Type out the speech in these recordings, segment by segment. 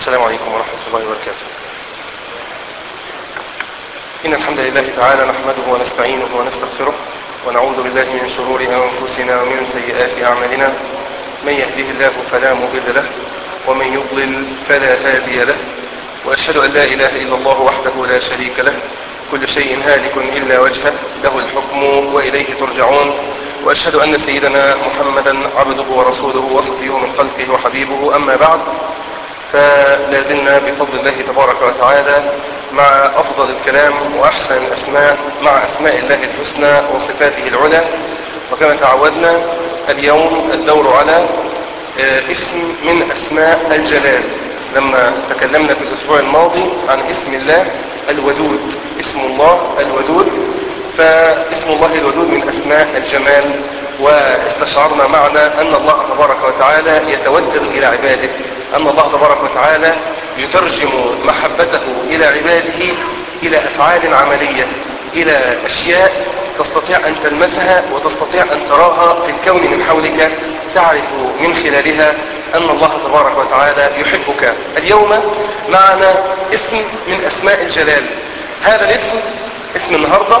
السلام عليكم ورحمة الله وبركاته إن الحمد لله تعالى نحمده ونستعينه ونستغفره ونعوذ بالله من شرور أنفسنا ومن سيئات أعمالنا من يهده الله فلا مضل له ومن يضلل فلا هادي له وأشهد أن لا إله إلا الله وحده لا شريك له كل شيء هالك إلا وجهه له الحكم وإليه ترجعون وأشهد أن سيدنا محمدا عبده ورسوله وصفيه من خلقه وحبيبه أما بعد فلا زلنا بفضل الله تبارك وتعالى مع أفضل الكلام وأحسن الأسماء مع أسماء الله الحسنى وصفاته العلى وكما تعودنا اليوم الدور على اسم من أسماء الجلال لما تكلمنا في الأسبوع الماضي عن اسم الله الودود اسم الله الودود فاسم الله الودود من أسماء الجمال واستشعرنا معنى أن الله تبارك وتعالى يتودد إلى عباده أن الله تبارك وتعالى يترجم محبته إلى عباده إلى أفعال عملية إلى أشياء تستطيع أن تلمسها وتستطيع أن تراها في الكون من حولك تعرف من خلالها أن الله تبارك وتعالى يحبك اليوم معنا اسم من أسماء الجلال هذا الاسم اسم النهاردة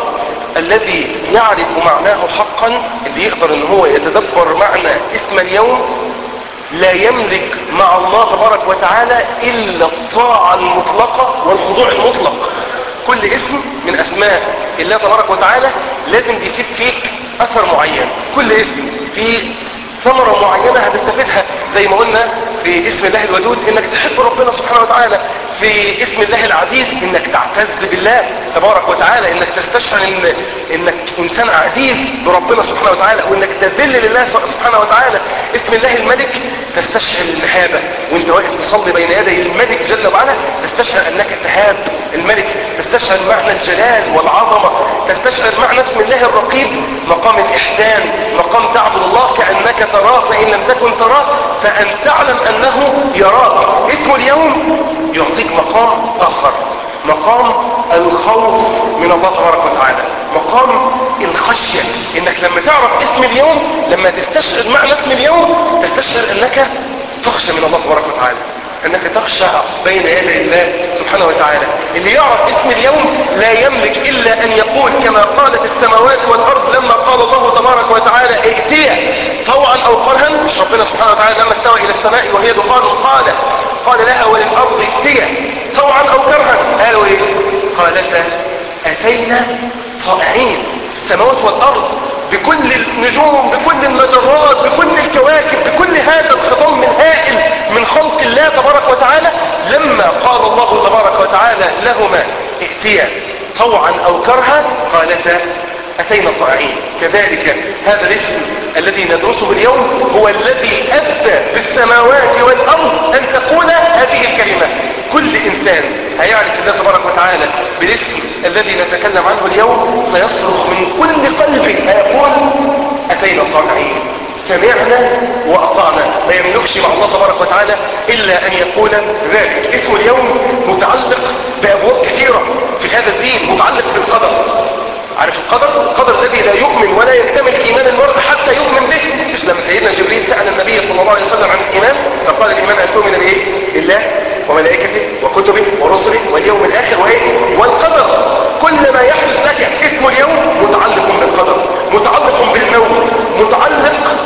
الذي يعرف معناه حقا اللي يقدر ان هو يتدبر معنى اسم اليوم لا يملك مع الله تبارك وتعالى إلا الطاعة المطلقة والخضوع المطلق كل اسم من أسماء الله تبارك وتعالى لازم بيسيب فيك أثر معين كل اسم فيه ثمرة معينة هتستفيدها زي ما قلنا في اسم الله الودود انك تحب ربنا سبحانه وتعالى في اسم الله العزيز انك تعتز بالله تبارك وتعالى انك تستشعر إن انك انسان عزيز بربنا سبحانه وتعالى وانك تذل لله سبحانه وتعالى اسم الله الملك تستشعر المهابة وانت واقف تصلي بين يدي الملك جل وعلا تستشعر انك تهاب الملك تستشعر معنى الجلال والعظمة تستشعر معنى اسم الله الرقيب مقام الإحسان مقام تعبد الله كأنك تراه فإن لم تكن تراه فأن تعلم أنه يراك اسم اليوم يعطيك مقام آخر مقام الخوف من الله تبارك وتعالى مقام الخشية انك لما تعرف اسم اليوم لما تستشعر معنى اسم اليوم تستشعر انك تخشى من الله تبارك وتعالى انك تخشع بين يدي الله سبحانه وتعالى اللي يعرف اسم اليوم لا يملك الا ان يقول كما قالت السماوات والارض لما قال الله تبارك وتعالى ائتيا طوعا او كرها مش ربنا سبحانه وتعالى لما استوى الى السماء وهي دخان قال قال لها وللارض ائتيا طوعا او كرها قالوا ايه قالتا اتينا طائعين السماوات والارض بكل النجوم بكل المجرات بكل الكواكب بكل هذا الخضم الهائل من خلق الله تبارك وتعالى لما قال الله تبارك وتعالى لهما ائتيا طوعا او كرها قالتا اتينا طائعين كذلك هذا الاسم الذي ندرسه اليوم هو الذي ادى بالسماوات والارض ان تقول هذه الكلمه كل انسان هيعرف الله تبارك وتعالى بالاسم الذي نتكلم عنه اليوم سيصرخ من كل قلبه هيقول اتينا طائعين سمعنا واطعنا ما يملكش مع الله تبارك وتعالى الا ان يقول ذلك اسم اليوم متعلق بابواب كثيره في هذا الدين متعلق بالقدر عارف القدر القدر الذي لا يؤمن ولا يكتمل ايمان المرء حتى يؤمن به مش لما سيدنا جبريل سال النبي صلى الله عليه وسلم عن الايمان فقال الايمان ان تؤمن بايه بالله وملائكته وكتبه ورسله واليوم الاخر وايه والقدر كل ما يحدث لك اسم اليوم متعلق بالقدر متعلق بالموت متعلق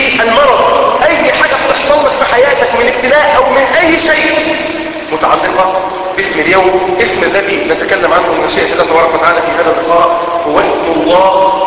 بالمرض اي حاجه بتحصل لك في حياتك من ابتلاء او من اي شيء متعلقه باسم اليوم اسم الذي نتكلم عنه من مشيئة الله تبارك وتعالى في هذا اللقاء هو اسم الله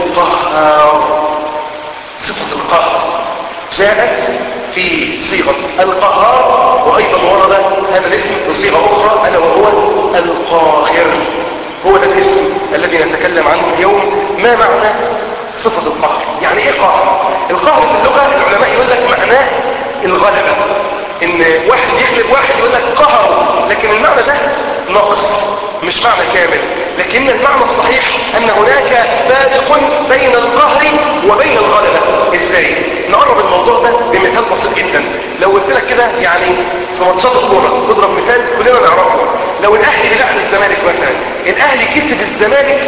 القهار صفة القهر جاءت في صيغة القهار وأيضا ورد هذا الاسم بصيغة أخرى ألا وهو القاهر هو ده الاسم الذي نتكلم عنه اليوم ما معنى صفة القهر يعني ايه قهر القهر في اللغة العلماء يقول لك معناه الغلبة ان واحد يغلب واحد يقول لك قهر لكن المعنى ده ناقص مش معنى كامل لكن المعنى الصحيح ان هناك فارق بين القهر وبين الغلبة ازاي نقرب الموضوع ده بمثال بسيط جدا لو قلت لك كده يعني في ماتشات الكوره نضرب مثال كلنا نعرفه لو الاهلي بيلعب الزمالك مثلا الاهلي كسب الزمالك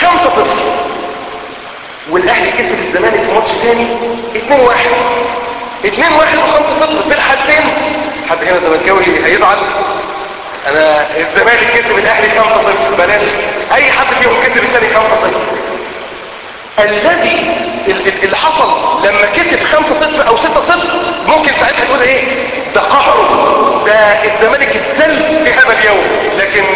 5-0 والاهلي كسب الزمالك في ماتش ثاني 2-1 2-1 و5-0 في الحالتين حد هنا زملكاوي هيزعل انا الزمالك كسب الاهلي 5-0 بلاش اي حد فيهم كسب الثاني 5-0 الذي اللي حصل لما كسب 5-0 او 6-0 ممكن ساعتها تقول ايه ده قهر ده الزمالك اتذل في هذا اليوم لكن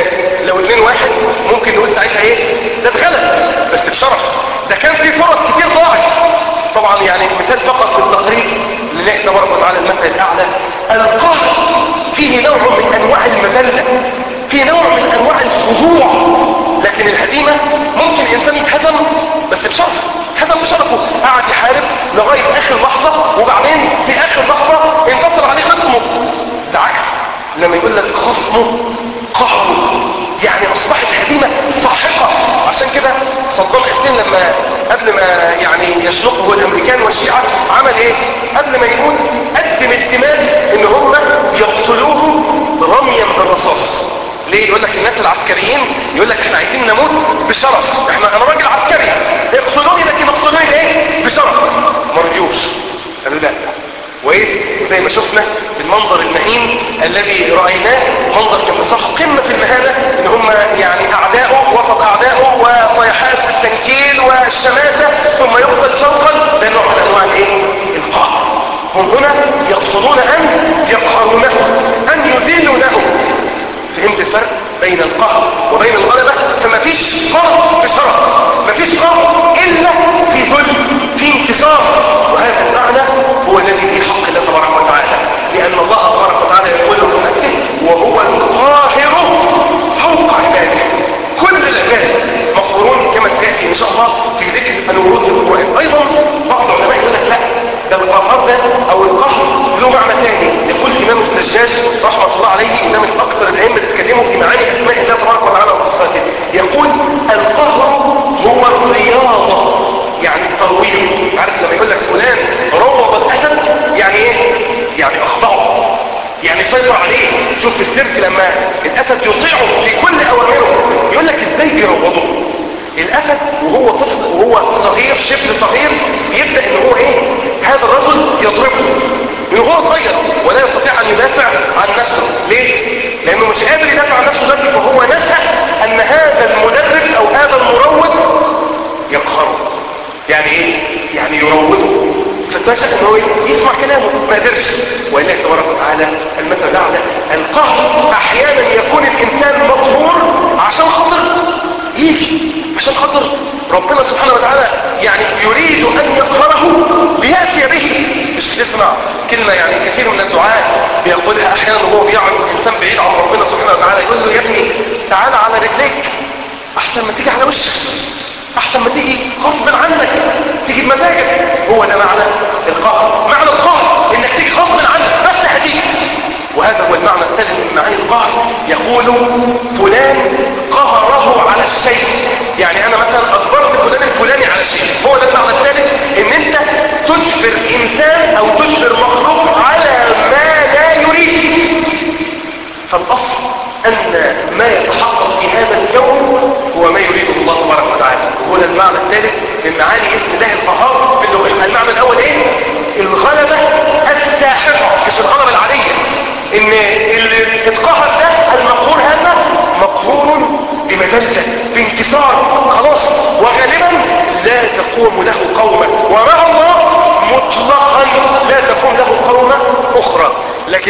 لو 2-1 ممكن نقول ساعتها ايه ده اتغلب بس بشرف ده كان في فرص كتير ضاعت طبعا يعني مثال فقط بالتقريب لله تبارك وتعالى المثل الاعلى القهر فيه نوع من انواع المذله فيه نوع من انواع الخضوع لكن الهزيمه ممكن الانسان يتهزم بس بشرف اتهزم بشرفه قعد يحارب لغايه اخر لحظه وبعدين في اخر لحظه انتصر عليه خصمه بالعكس لما يقول لك خصمه قهره يعني اصبحت هزيمه ساحقه عشان كده صدام حسين لما قبل ما يعني يشنقه الامريكان والشيعة عمل ايه قبل ما يقول قدم التماس ان هم يقتلوه رميا بالرصاص ليه يقول لك الناس العسكريين يقول لك احنا عايزين نموت بشرف احنا انا راجل عسكري اقتلوني لكن اقتلوني ايه بشرف ما رضيوش قالوا لا وايه زي ما شفنا بالمنظر المهين الذي رأيناه منظر كان بصراحة قمة في المهانة ان هم يعني اعداؤه وسط اعداؤه وصيحات التنكيل والشماتة ثم يقتل شوقا ده نوع من انواع الايه القهر هم هنا يقصدون ان يقهرونه ان يذلونه فهمت الفرق بين القهر وبين الغلبة فما فيش فرق بشرف ما فيش فرق الا في ذل في انتصار وهذا المعنى هو الذي في حق الله تبارك وتعالى لان الله تبارك وتعالى يقول له نفسه وهو القاهر فوق عباده كل العباد مقهورون كما سياتي ان شاء الله في ذكر الورود في القران ايضا بعض العلماء يقول لك لا ده القهر ده او القهر له معنى ثاني يقول الامام الزجاج رحمه الله عليه ده من اكثر الائمه اللي اتكلموا في معاني اسماء الله تبارك وتعالى وصفاته يقول القهر هو الرياضه يعني الترويض عارف لما يقول لك فلان روض الاسد يعني ايه يعني اخضعه يعني سيطر عليه شوف في السيرك لما الاسد يطيعه في كل اوامره يقول لك ازاي بيروضه الاسد وهو طفل وهو صغير شبه صغير يبدا ان هو ايه هذا الرجل يضربه من هو صغير ولا يستطيع ان يدافع عن نفسه ليه لانه مش قادر يدافع عن نفسه دلوقتي فهو نشا ان هذا المدرب او هذا المروض يقهره يعني ايه يعني يروضه فتنشأ ان هو يسمع كلامه ما قدرش ولله تبارك وتعالى المثل الاعلى القهر احيانا يكون الانسان مقهور عشان خاطر يجي عشان خاطر ربنا سبحانه وتعالى يعني يريد ان يقهره لياتي به مش بتسمع كلمه يعني كثير من الدعاء بيقولها احيانا وهو بيعرض الانسان بعيد عن ربنا سبحانه وتعالى يقول له يا ابني تعالى على رجليك احسن ما تيجي على وشك احسن ما تيجي غصب عنك تيجي بمزاجك هو ده معنى القهر معنى القهر انك تيجي غصب عنك بس هتيجي وهذا هو المعنى الثالث من معاني القهر يقول فلان قهره على الشيء يعني انا مثلا اجبرت فلان الفلاني على شيء هو ده المعنى الثالث ان انت تجبر انسان او تجبر مخلوق على ما لا يريد فالاصل ان ما يتحقق في هذا اليوم هو ما يريده الله تبارك وتعالى وهو المعنى الثالث من معاني اسم الله القهار في اللغه المعنى الاول ايه الغلبه الساحقه مش الغلبه العاديه ان اللي اتقهر ده المقهور هذا مقهور بمذله بانكسار خلاص وغالبا لا تقوم له قومه ومع الله مطلقا لا تقوم له قومه اخرى لكن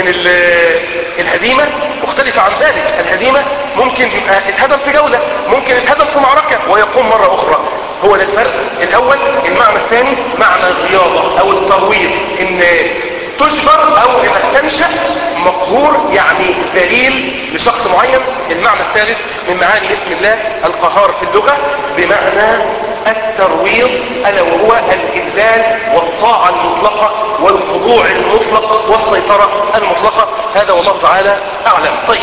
الهزيمة مختلفة عن ذلك الهزيمة ممكن يبقى اتهدم في جولة ممكن اتهدم في معركة ويقوم مرة اخرى هو ده الفرق الاول المعنى الثاني معنى الرياضة او الترويض ان تجبر او انك تنشأ مقهور يعني دليل لشخص معين المعنى الثالث من معاني اسم الله القهار في اللغة بمعنى الترويض ألا وهو الإذلال والطاعة المطلقة والخضوع المطلق والسيطرة المطلقة هذا والله تعالى أعلم طيب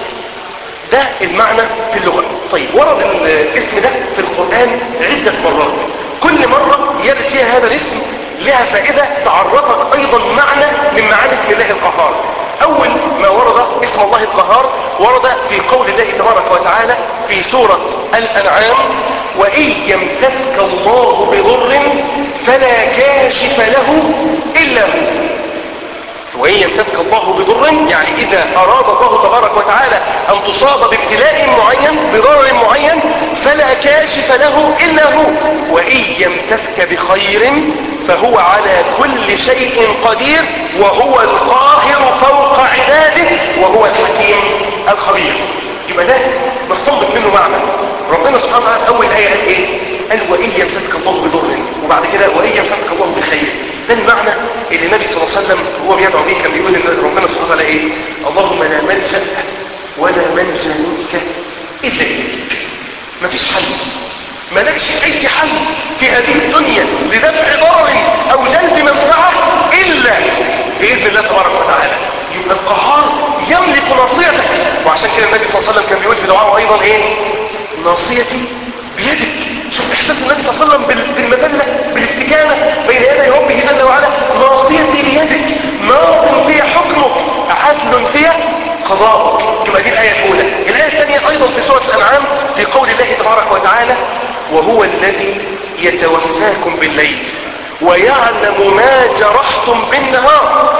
ده المعنى في اللغة طيب ورد الاسم ده في القرآن عدة مرات كل مرة يرد فيها هذا الاسم لها فائدة تعرفك أيضا معنى من معاني اسم الله القهار أول ما ورد اسم الله القهار ورد في قول الله تبارك وتعالى في سورة الأنعام وإن يمسك الله بضر فلا كاشف له إلا هو وإن يمسسك الله بضر يعني إذا أراد الله تبارك وتعالى أن تصاب بابتلاء معين بضرر معين فلا كاشف له إلا هو وإن يمسسك بخير فهو على كل شيء قدير وهو القاهر فوق عباده وهو الحكيم الخبير يبقى ده نستنبط منه معنى ربنا سبحانه وتعالى أول آية قال إيه؟ قال وإن يمسسك الله بضر وبعد كده وإن يمسسك الله بخير ده المعنى اللي النبي صلى الله عليه وسلم وهو بيدعو به كان بيقول ان ربنا سبحانه وتعالى ايه اللهم لا ملجا ولا منجا منك الا اليك مفيش حل مالكش اي حل في هذه الدنيا لدفع ضرر او جلب منفعه الا باذن الله تبارك وتعالى يبقى القهار يملك ناصيتك وعشان كده النبي صلى الله عليه وسلم كان بيقول في دعائه ايضا ايه ناصيتي بيدك شوف احساس النبي صلى الله عليه وسلم بالمذله بالاستكانه بين يدي ربه جل وعلا ناصيتي بيدك ماض في حكمك عدل في قضاءك يبقى دي الايه الاولى الايه الثانيه ايضا في سوره الانعام في قول الله تبارك وتعالى وهو الذي يتوفاكم بالليل ويعلم ما جرحتم بالنهار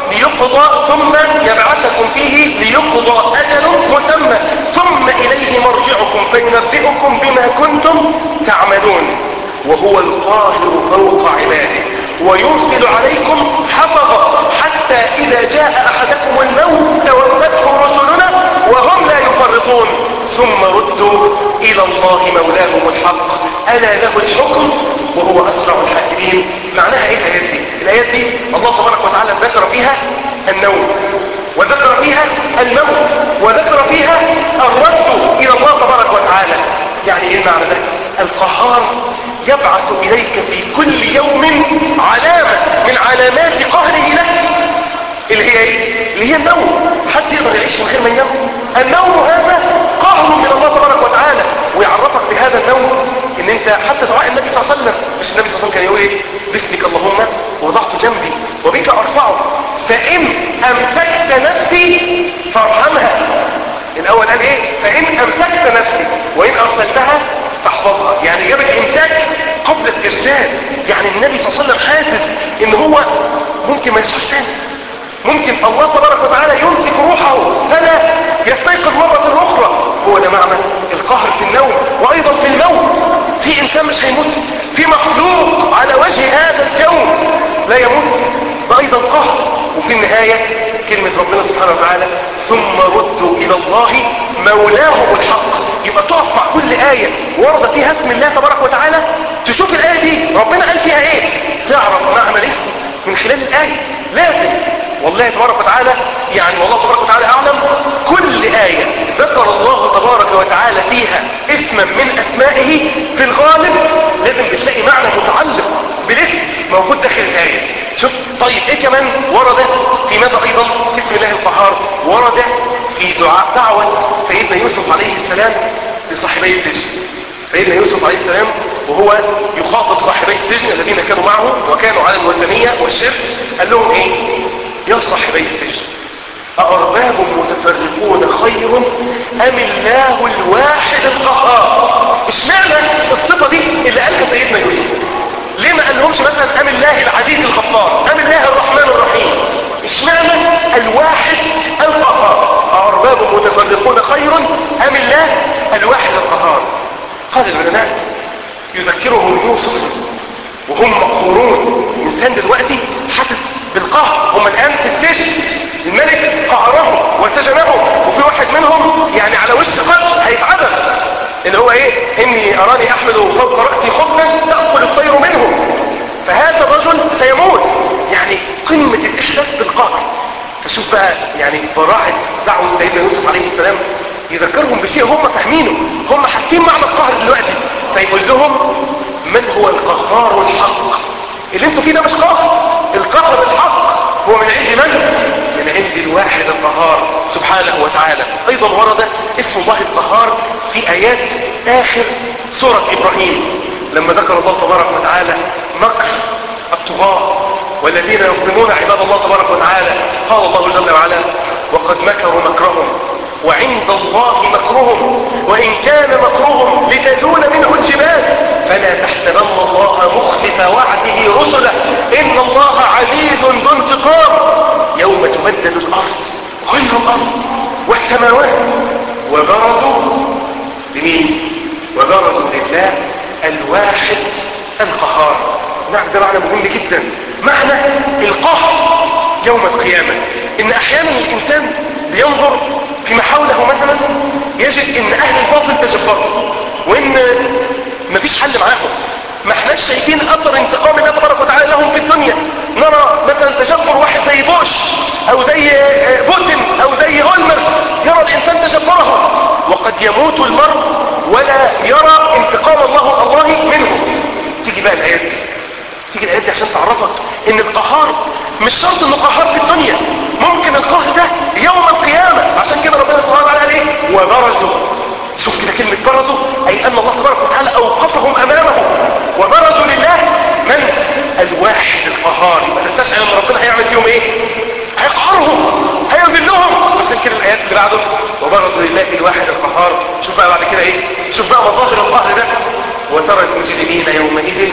ليقضى ثم يبعثكم فيه ليقضى أجل مسمى ثم إليه مرجعكم فينبئكم بما كنتم تعملون وهو القاهر فوق عباده ويرسل عليكم حفظا حتى إذا جاء أحدكم الموت توفته رسلنا وهم لا يفرطون ثم ردوا إلى الله مولاهم الحق ألا له الحكم وهو أسرع الحاسبين معناها إيه الآيات دي؟ الآيات دي الله تبارك وتعالى ذكر فيها النوم وذكر فيها الموت وذكر فيها الرد إلى الله تبارك وتعالى يعني إيه المعنى ده؟ القهار يبعث إليك في كل يوم علامة من علامات قهره لك اللي هي ايه؟ اللي هي النوم حد يقدر يعيش من غير ما ينام النوم هذا قهر من الله تبارك وتعالى ويعرفك بهذا النوم ان انت حتى دعاء النبي صلى الله عليه وسلم مش النبي صلى الله عليه وسلم كان يقول ايه باسمك اللهم وضعت جنبي وبك ارفعه فان امسكت نفسي فارحمها الاول قال ايه فان امسكت نفسي وان ارسلتها فاحفظها يعني جاب الامساك قبل الاجداد يعني النبي صلى الله عليه وسلم حاسس ان هو ممكن ما يصحاش تاني ممكن الله تبارك وتعالى يمسك روحه فلا يستيقظ مرة أخرى هو ده معنى القهر في النوم وأيضا في الموت في إنسان مش هيموت في مخلوق على وجه هذا الكون لا يموت ده أيضا قهر وفي النهاية كلمة ربنا سبحانه وتعالى ثم ردوا إلى الله مولاهم الحق يبقى تقف مع كل آية ورد فيها اسم الله تبارك وتعالى تشوف الآية دي ربنا قال فيها ايه تعرف معنى الاسم من خلال الآية لازم والله تبارك وتعالى يعني والله تبارك وتعالى أعلم كل آية ذكر الله تبارك وتعالى فيها اسما من أسمائه في الغالب لازم بتلاقي معنى متعلق بالاسم موجود داخل الآية شوف طيب ايه كمان ورد في ماذا ايضا اسم الله القهار ورد في دعاء دعوة سيدنا يوسف عليه السلام لصاحبي السجن سيدنا يوسف عليه السلام وهو يخاطب صاحبي السجن الذين كانوا معه وكانوا على الوثنية والشرك قال لهم ايه يا صاحبي السجن أأرباب متفرقون خير أم الله الواحد القهار اشمعنى الصفة دي اللي قالها سيدنا يوسف ليه ما قالهمش مثلا أم الله العزيز الغفار أم الله الرحمن الرحيم اشمعنى الواحد القهار أأرباب متفرقون خير أم الله الواحد القهار قال العلماء يذكرهم يوسف وهم مقهورون الإنسان دلوقتي حاسس بالقهر هم الآن في السجن الملك قهرهم وسجنهم وفي واحد منهم يعني على وش قتل هيتعذب اللي هو ايه اني اراني احمل فوق رأسي خبزا تأكل الطير منه فهذا الرجل سيموت يعني قمة الاحساس بالقهر فشوف بقى يعني براعة دعوة سيدنا يوسف عليه السلام يذكرهم بشيء هم فاهمينه هم حاسين معنى القهر دلوقتي فيقول لهم من هو القهار الحق اللي انتوا فيه ده مش قهر القهر الحق هو من عند من؟ من عند الواحد القهار سبحانه وتعالى ايضا ورد اسم الله القهار في ايات اخر سورة ابراهيم لما ذكر الله تبارك وتعالى مكر الطغاة والذين يظلمون عباد الله تبارك وتعالى قال الله جل وعلا وقد مكروا مكرهم وعند الله مكرهم وإن كان مكرهم لتزول منه الجبال فلا تحسبن الله مخلف وعده رسله إن الله عزيز ذو انتقام يوم تبدل الأرض غير الأرض والسماوات وبرزوا لمين وبرزوا لله الواحد القهار نعم ده معنى مهم جدا معنى القهر يوم القيامة ان احيانا الانسان بينظر فيما حوله مثلا يجد ان اهل الباطل تجبروا وان مفيش حل معاهم ما احناش شايفين اثر انتقام الله تبارك وتعالى لهم في الدنيا نرى مثلا تجبر واحد زي بوش او زي بوتين او زي اولمرت يرى الانسان تجبره وقد يموت المرء ولا يرى انتقام الله الله منه تيجي بقى الايات دي تيجي الايات دي عشان تعرفك ان القهار مش شرط انه قهار في الدنيا ممكن القهر ده يوم القيامة عشان كده ربنا سبحانه وتعالى قال ايه وبرزوا شوف كده كلمة برزوا اي ان الله تبارك وتعالى اوقفهم امامه وبرزوا لله من الواحد القهار يبقى نستشعر ان ربنا هيعمل فيهم ايه هيقهرهم هيذلهم عشان كده الايات اللي بعده وبرزوا لله الواحد القهار شوف بقى بعد كده ايه شوف بقى مظاهر القهر ده وترى المجرمين يومئذ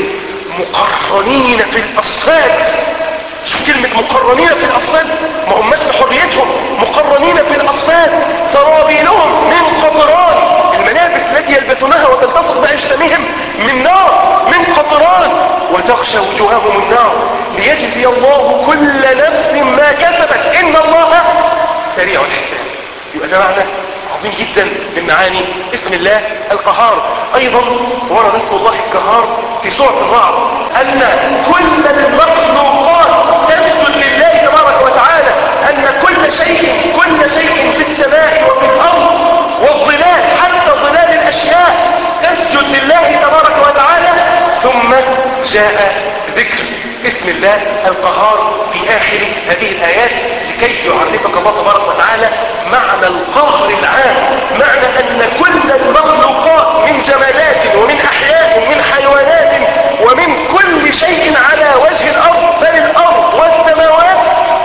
مقرنين في الاصفاد شوف كلمة مقرنين في الأصفاد ما هماش بحريتهم مقرنين في الأصفاد سرابيلهم من قطران الملابس التي يلبسونها وتلتصق بأجسامهم من نار من قطران وتغشى وجوههم النار ليجزي الله كل نفس ما كسبت إن الله سريع الحساب يبقى ده معنى عظيم جدا من معاني اسم الله القهار ايضا ورد اسم الله القهار في سورة الرعد ان كل المخلوقات تسجد لله تبارك وتعالى ان كل شيء كل شيء في السماء وفي الارض والظلال حتى ظلال الاشياء تسجد لله تبارك وتعالى ثم جاء ذكر اسم الله القهار في اخر هذه الايات لكي يعرفك الله تبارك وتعالى معنى القهر العام معنى ان كل المخلوقات من جمالات ومن احياء ومن حيوانات ومن كل شيء على وجه الارض بل الارض والسماوات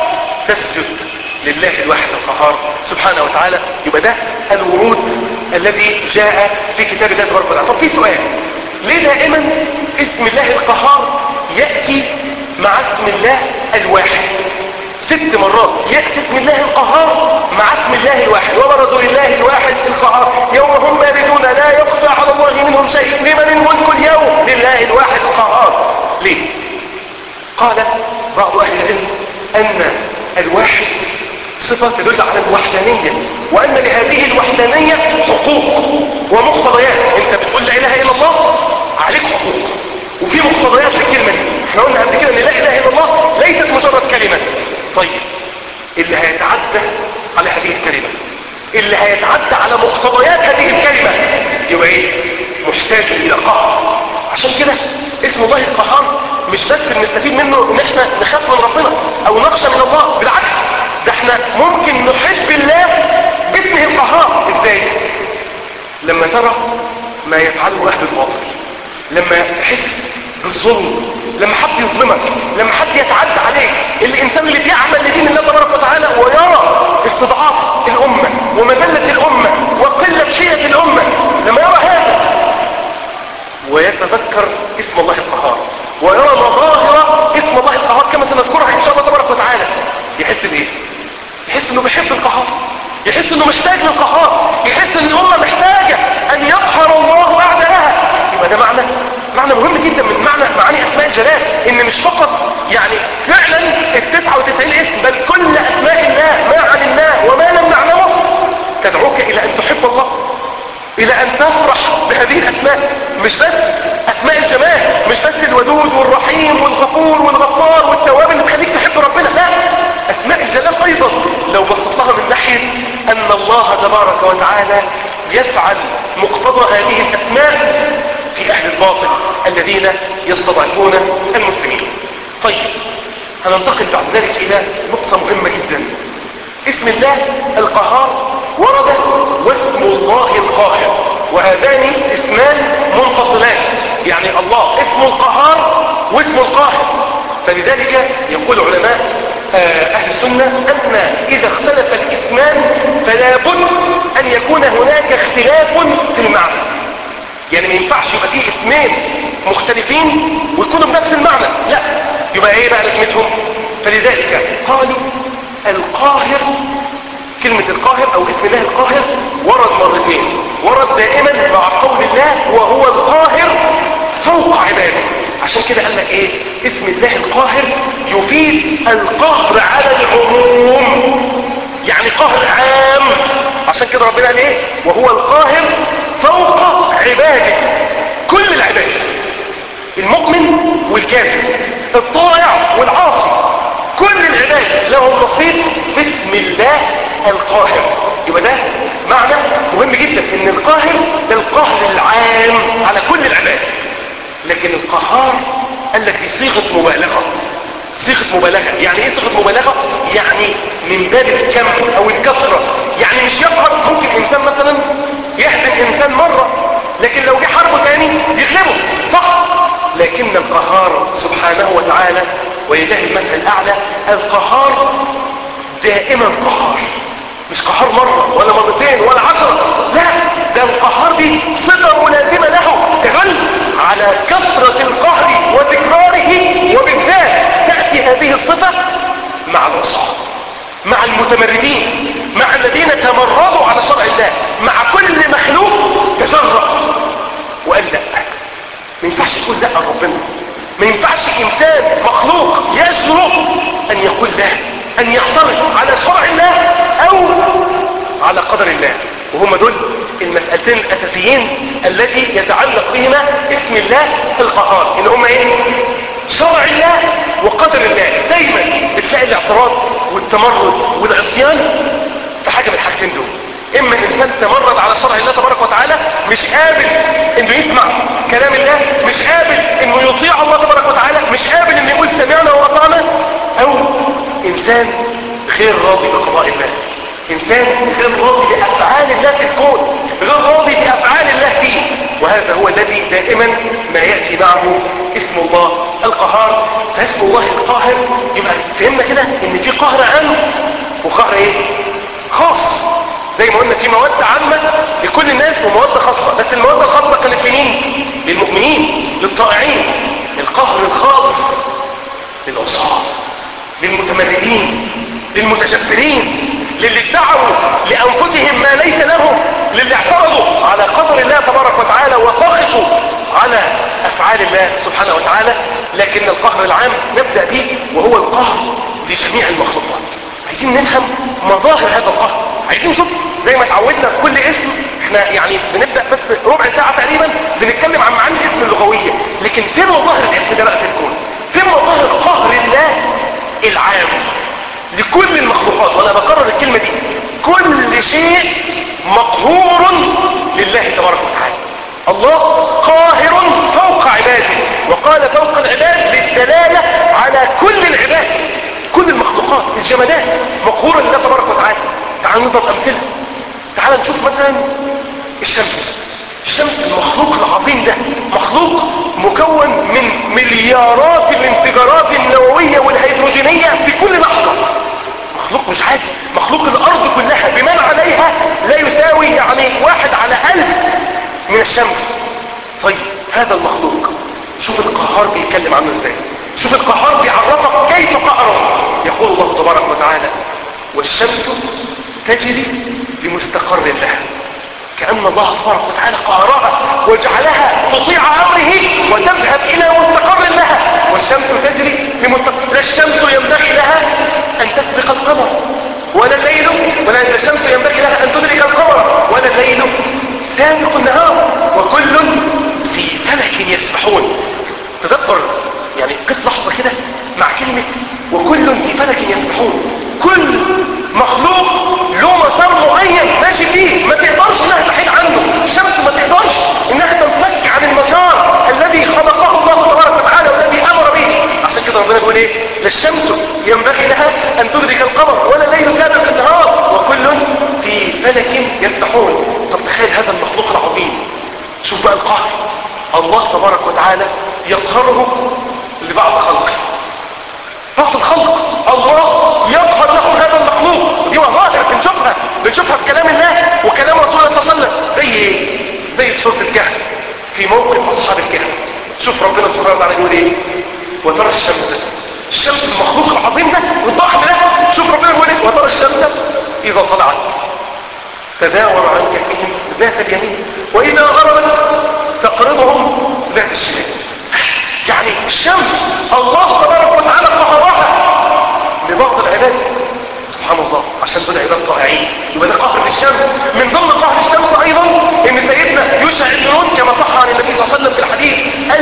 تسجد لله الواحد القهار سبحانه وتعالى يبقى ده الورود الذي جاء في كتاب الله تبارك وتعالى طب في سؤال ليه دائما اسم الله القهار يأتي مع اسم الله الواحد ست مرات يأتي اسم الله القهار مع اسم الله الواحد وبرزوا لله الواحد القهار يوم هم باردون لا يخفى على الله منهم شيء لمن الملك اليوم لله الواحد القهار ليه قال بعض اهل العلم ان الواحد صفة تدل على الوحدانية وان لهذه الوحدانية حقوق ومقتضيات انت بتقول لا اله الا الله عليك حقوق وفي مقتضيات للكلمة دي احنا قلنا قبل كده ان لا اله الا الله ليست مجرد كلمة طيب اللي هيتعدى على هذه الكلمة اللي هيتعدى على مقتضيات هذه الكلمة يبقى ايه محتاج الى قهر عشان كده اسم الله القهار مش بس بنستفيد منه ان احنا نخاف من ربنا او نخشى من الله بالعكس ده احنا ممكن نحب الله باسمه القهار ازاي لما ترى ما يفعله اهل الباطل لما تحس بالظلم لما حد يظلمك لما حد يتعدى عليك الانسان اللي بيعمل لدين الله تبارك وتعالى ويرى استضعاف الامه ومذله الامه وقله حيله الامه لما يرى هذا ويتذكر اسم الله القهار ويرى مظاهر اسم الله القهار كما سنذكرها ان شاء الله تبارك وتعالى يحس بايه يحس انه بيحب القهار يحس انه محتاج للقهار يحس ان الامه محتاجه ان يقهر الله اعداءها يبقى ده معنى معنى مهم جدا من معنى معاني اسماء الجلال ان مش فقط يعني فعلا ال 99 اسم بل كل اسماء الله ما علمناه وما لم نعلمه تدعوك الى ان تحب الله الى ان تفرح بهذه الاسماء مش بس اسماء الجمال مش بس الودود والرحيم والغفور والغفار والتواب اللي تخليك تحب ربنا لا اسماء الجلال ايضا لو بصيت لها من ناحيه ان الله تبارك وتعالى يفعل مقتضى هذه الاسماء في اهل الباطل الذين يستضعفون المسلمين طيب هننتقل بعد ذلك الى نقطه مهمه جدا اسم الله القهار ورد واسم الله القاهر وهذان اسمان منفصلان يعني الله اسم القهار واسم القاهر فلذلك يقول علماء اهل السنة ان اذا اختلف الاسمان فلا بد ان يكون هناك اختلاف في المعنى يعني ما ينفعش يبقى فيه اسمين مختلفين ويكونوا بنفس المعنى لا يبقى ايه بقى لازمتهم فلذلك قالوا القاهر كلمة القاهر او اسم الله القاهر ورد مرتين ورد دائما مع قول الله وهو القاهر فوق عباده عشان كده قال لك ايه اسم الله القاهر يفيد القهر على العموم يعني قهر عام عشان كده ربنا قال ايه وهو القاهر فوق عباده كل العباد المؤمن والكافر الطائع والعاصي كل العباد لهم نصيب باسم الله القاهر يبقى ده معنى مهم جدا ان القاهر ده القهر العام على كل العباد لكن القهار قال لك دي صيغه مبالغه صيغه مبالغه يعني ايه صيغه مبالغه يعني من باب الكم او الكثره يعني مش يقهر ممكن انسان مثلا يهدم انسان مره لكن لو جه حربه تاني يغلبه صح لكن القهار سبحانه وتعالى ولله المثل الاعلى القهار دائما قهار مش قهار مرة ولا مرتين ولا عشرة لا ده القهار دي صفة ملازمة له تدل على كثرة القهر وتكراره وبالذات تأتي هذه الصفة مع العصاة مع المتمردين مع الذين تمردوا على شرع الله مع كل مخلوق تجرأ وقال لا ما ينفعش تقول لا ربنا ما ينفعش انسان مخلوق يجرؤ ان يقول لا ان يعترض على شرع الله او على قدر الله وهم دول المسألتين الاساسيين التي يتعلق بهما اسم الله القهار ان هم ايه شرع الله وقدر الله دايما بتلاقي الاعتراض والتمرد والعصيان في حاجة من الحاجتين دول اما الانسان تمرد على شرع الله تبارك وتعالى مش قابل انه يسمع كلام الله مش قابل انه يطيع الله تبارك وتعالى مش قابل انه يقول سمعنا واطعنا او انسان غير راضي بقضاء الله انسان غير راضي بافعال الله في الكون غير راضي بافعال الله فيه وهذا هو الذي دائما ما ياتي معه اسم الله القهار فاسم الله القاهر يبقى فهمنا كده ان في قهر عام وقهر ايه خاص زي ما قلنا في مواد عامة لكل الناس ومواد خاصة بس المواد الخاصة كانت لمين للمؤمنين للطائعين القهر الخاص للعصاة للمتمردين للمتجبرين للي ادعوا لأنفسهم ما ليس لهم للي اعترضوا على قدر الله تبارك وتعالى وسخطوا على أفعال الله سبحانه وتعالى لكن القهر العام نبدأ به وهو القهر لجميع المخلوقات عايزين نفهم مظاهر هذا القهر عايزين نشوف زي ما اتعودنا في كل اسم احنا يعني بنبدأ بس ربع ساعة تقريبا بنتكلم عن معاني الاسم اللغوية لكن فين مظاهر الاسم ده بقى في الكون فين مظاهر قهر الله العام لكل المخلوقات وانا بكرر الكلمة دي كل شيء مقهور لله تبارك وتعالى الله قاهر فوق عباده وقال فوق العباد للدلالة على كل العباد كل المخلوقات الجمادات مقهورة لله تبارك وتعالى تعالوا نضرب أمثلة تعالوا نشوف مثلا الشمس الشمس المخلوق العظيم ده مخلوق مكون من مليارات الانفجارات النووية والهيدروجينية في كل لحظة مخلوق مش عادي مخلوق الأرض كلها بمن عليها لا يساوي يعني واحد على ألف من الشمس طيب هذا المخلوق شوف القهار بيتكلم عنه ازاي شوف القهار بيعرفك كيف قهره يقول الله تبارك وتعالى والشمس تجري لمستقر لها كأن الله تبارك وتعالى قهرها وجعلها تطيع أمره وتذهب إلى مستقر لها والشمس تجري لمستقر لا الشمس ينبغي لها أن تسبق القمر ولا الليل ولا الشمس ينبغي لها أن تدرك القمر ولا الليل سابق النهار وكل في فلك يسبحون تدبر يعني قف لحظة كده مع كلمة وكل في فلك يسبحون كل مخلوق له مسار معين ماشي فيه ما تقدرش انها تحيد عنه الشمس ما تقدرش انها تنفك عن المسار الذي خلقه الله تبارك وتعالى والذي امر به عشان كده ربنا بيقول ايه لا الشمس ينبغي لها ان تدرك القمر ولا الليل سابق النهار وكل في فلك يسبحون طب تخيل هذا المخلوق العظيم شوف بقى القهر الله تبارك وتعالى يقهره لبعض خلقه بعض الخلق الله يقهر لهم هذا المخلوق دي مظاهر بنشوفها بنشوفها في كلام الله وكلام سورة الكهف في موقف أصحاب الكهف شوف ربنا سبحانه وتعالى يقول ايه وترى الشمس الشمس المخلوق العظيم ده والضخم ده شوف ربنا يقول ايه وترى الشمس إذا طلعت تداور عن يمينهم ذات اليمين وإذا غربت تقرضهم ذات الشمال يعني الشمس الله تبارك وتعالى قهرها لبعض العباد سبحان الله عشان دول عباد طائعين يبقى ده قهر الشمس من ضمن قهر الشمس ايضا ان سيدنا يوشع بن نون كما صح عن النبي صلى الله عليه وسلم في الحديث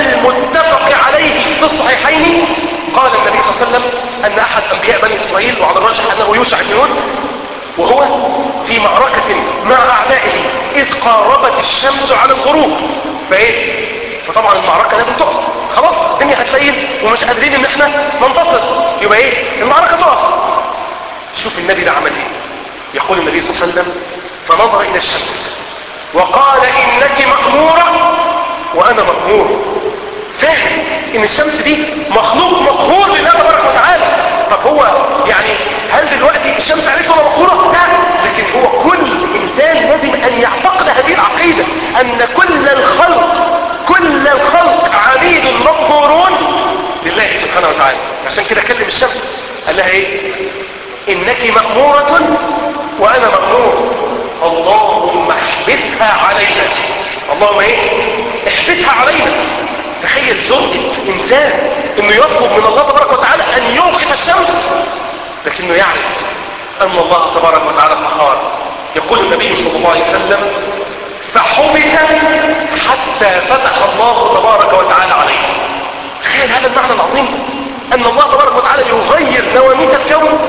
المتفق عليه في الصحيحين قال النبي صلى الله عليه وسلم ان احد انبياء بني اسرائيل وعلى الراجح انه يوشع بن نون وهو في معركة مع اعدائه اذ قاربت الشمس على الغروب فايه فطبعا المعركة لازم تقف خلاص الدنيا هتفيل ومش قادرين ان احنا ننتصر يبقى ايه المعركة تقف شوف النبي ده عمل ايه يقول النبي صلى الله عليه وسلم فنظر الى الشمس وقال انك مأمورة وانا مأمور فاهم ان الشمس دي مخلوق مقهور لله تبارك وتعالى طب هو يعني هل دلوقتي الشمس عرفت ولا مقهورة لا لكن هو كل انسان لازم ان يعتقد هذه العقيدة ان كل الخلق كل الخلق عبيد مقهورون لله سبحانه وتعالى عشان كده كلم الشمس قال لها ايه انك مأمورة وانا مأمور اللهم احبسها علينا اللهم ايه احبسها علينا تخيل زوجة انسان انه يطلب من الله تبارك وتعالى ان يوقف الشمس لكنه يعرف ان الله تبارك وتعالى قهار يقول النبي صلى الله عليه وسلم فحبس حتى فتح الله تبارك وتعالى عليه تخيل هذا المعنى العظيم ان الله تبارك وتعالى يغير نواميس الكون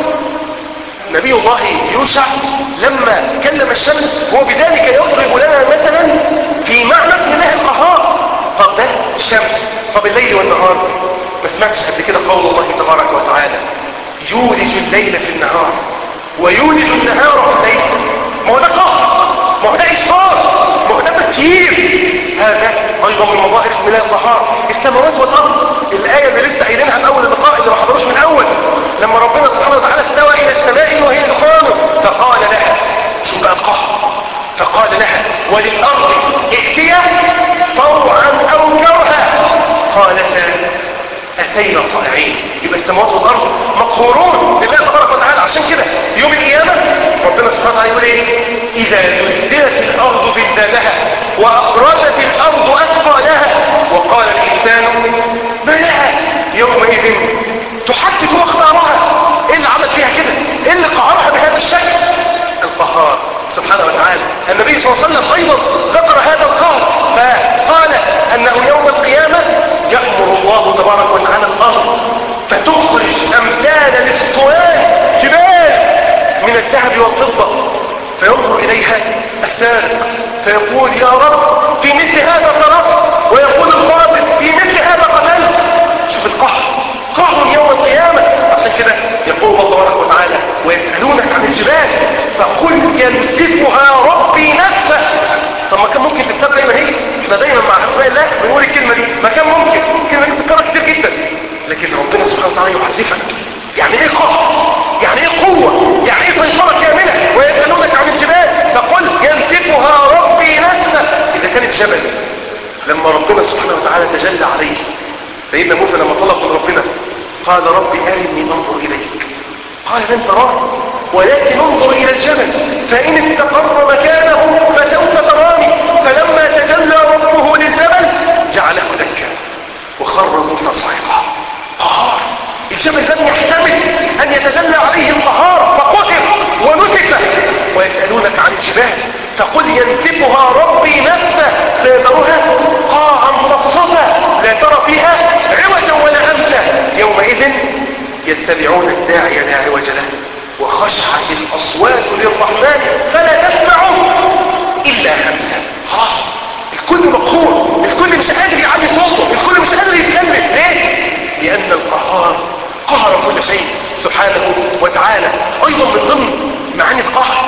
نبي الله يوشع لما كلم الشمس هو بذلك يضرب لنا مثلا في معنى الله القهار طب ده الشمس طب الليل والنهار ما سمعتش قبل كده قول الله تبارك وتعالى يولج الليل في النهار ويولج النهار في الليل ما هو ده قهر ما هو ده إشفار ما هو ده تسيير هذا أيضا من مظاهر اسم الله القهار السماوات والأرض الآية اللي لسه قايلينها في أول اللقاء اللي ما حضروش من أول لما ربنا سبحانه وتعالى استوى إلى السماء وهي دخان فقال لها شو بقى القهر فقال لها وللأرض ائتيا طوعا أو كرها قالتا أتينا طائعين يبقى السماوات والأرض مقهورون لله تبارك وتعالى عشان كده يوم القيامة ربنا سبحانه وتعالى يقول ايه إذا زلزلت الأرض زلزالها وأخرجت الأرض أثقالها وقال الإنسان ما لها يومئذ تحدث أخبارها إيه اللي عمل فيها كده إيه اللي قهرها بهذا الشكل القهار سبحانه وتعالى النبي صلى الله عليه وسلم أيضا ذكر هذا القهر فقال أنه يوم القيامة يأمر الله تبارك وتعالى الأرض فتخرج أمثال الاسطوان جبال من الذهب والفضة فينظر إليها السارق فيقول يا رب في مثل هذا سرقت ويقول القاتل في مثل هذا قتلت شوف القهر قهر يوم القيامة عشان كده يقول الله تبارك وتعالى ويسألونك عن الجبال فقل ينسفها ربي نفسه طب ما كان ممكن تتساب زي ما هي احنا دايما مع اسماء الله بنقول الكلمة دي ما كان ممكن الكلمة دي بتتكرر كتير جدا لكن ربنا سبحانه وتعالى يعرفك يعني ايه قهر يعني ايه قوة يعني ايه سيطرة كاملة ويسألونك عن الجبال فقل ينسفها ربي نفسه اذا كانت جبل لما ربنا سبحانه وتعالى تجلى عليه سيدنا موسى لما طلب من ربنا قال ربي أرني انظر إليك قال لن تراني ولكن انظر إلى الجبل فإن استقر مكانه فسوف تراني فلما تجلى ربه للجبل جعله دكا وخر موسى صعقا قهار الجبل لم يحتمل أن يتجلى عليه القهار فقتل ونسف ويسألونك عن الجبال فقل ينسفها ربي نسفا فيذرها قاعا صفصفا لا ترى فيها عوجا ولا أمتا يومئذ يتبعون الداعي لا عوج له وخشعت الأصوات للرحمن فلا تسمع إلا همسا خلاص الكل مقهور الكل مش قادر يعلي صوته الكل مش قادر يتكلم ليه؟ لأن القهار قهر كل شيء سبحانه وتعالى أيضا من ضمن معاني القهر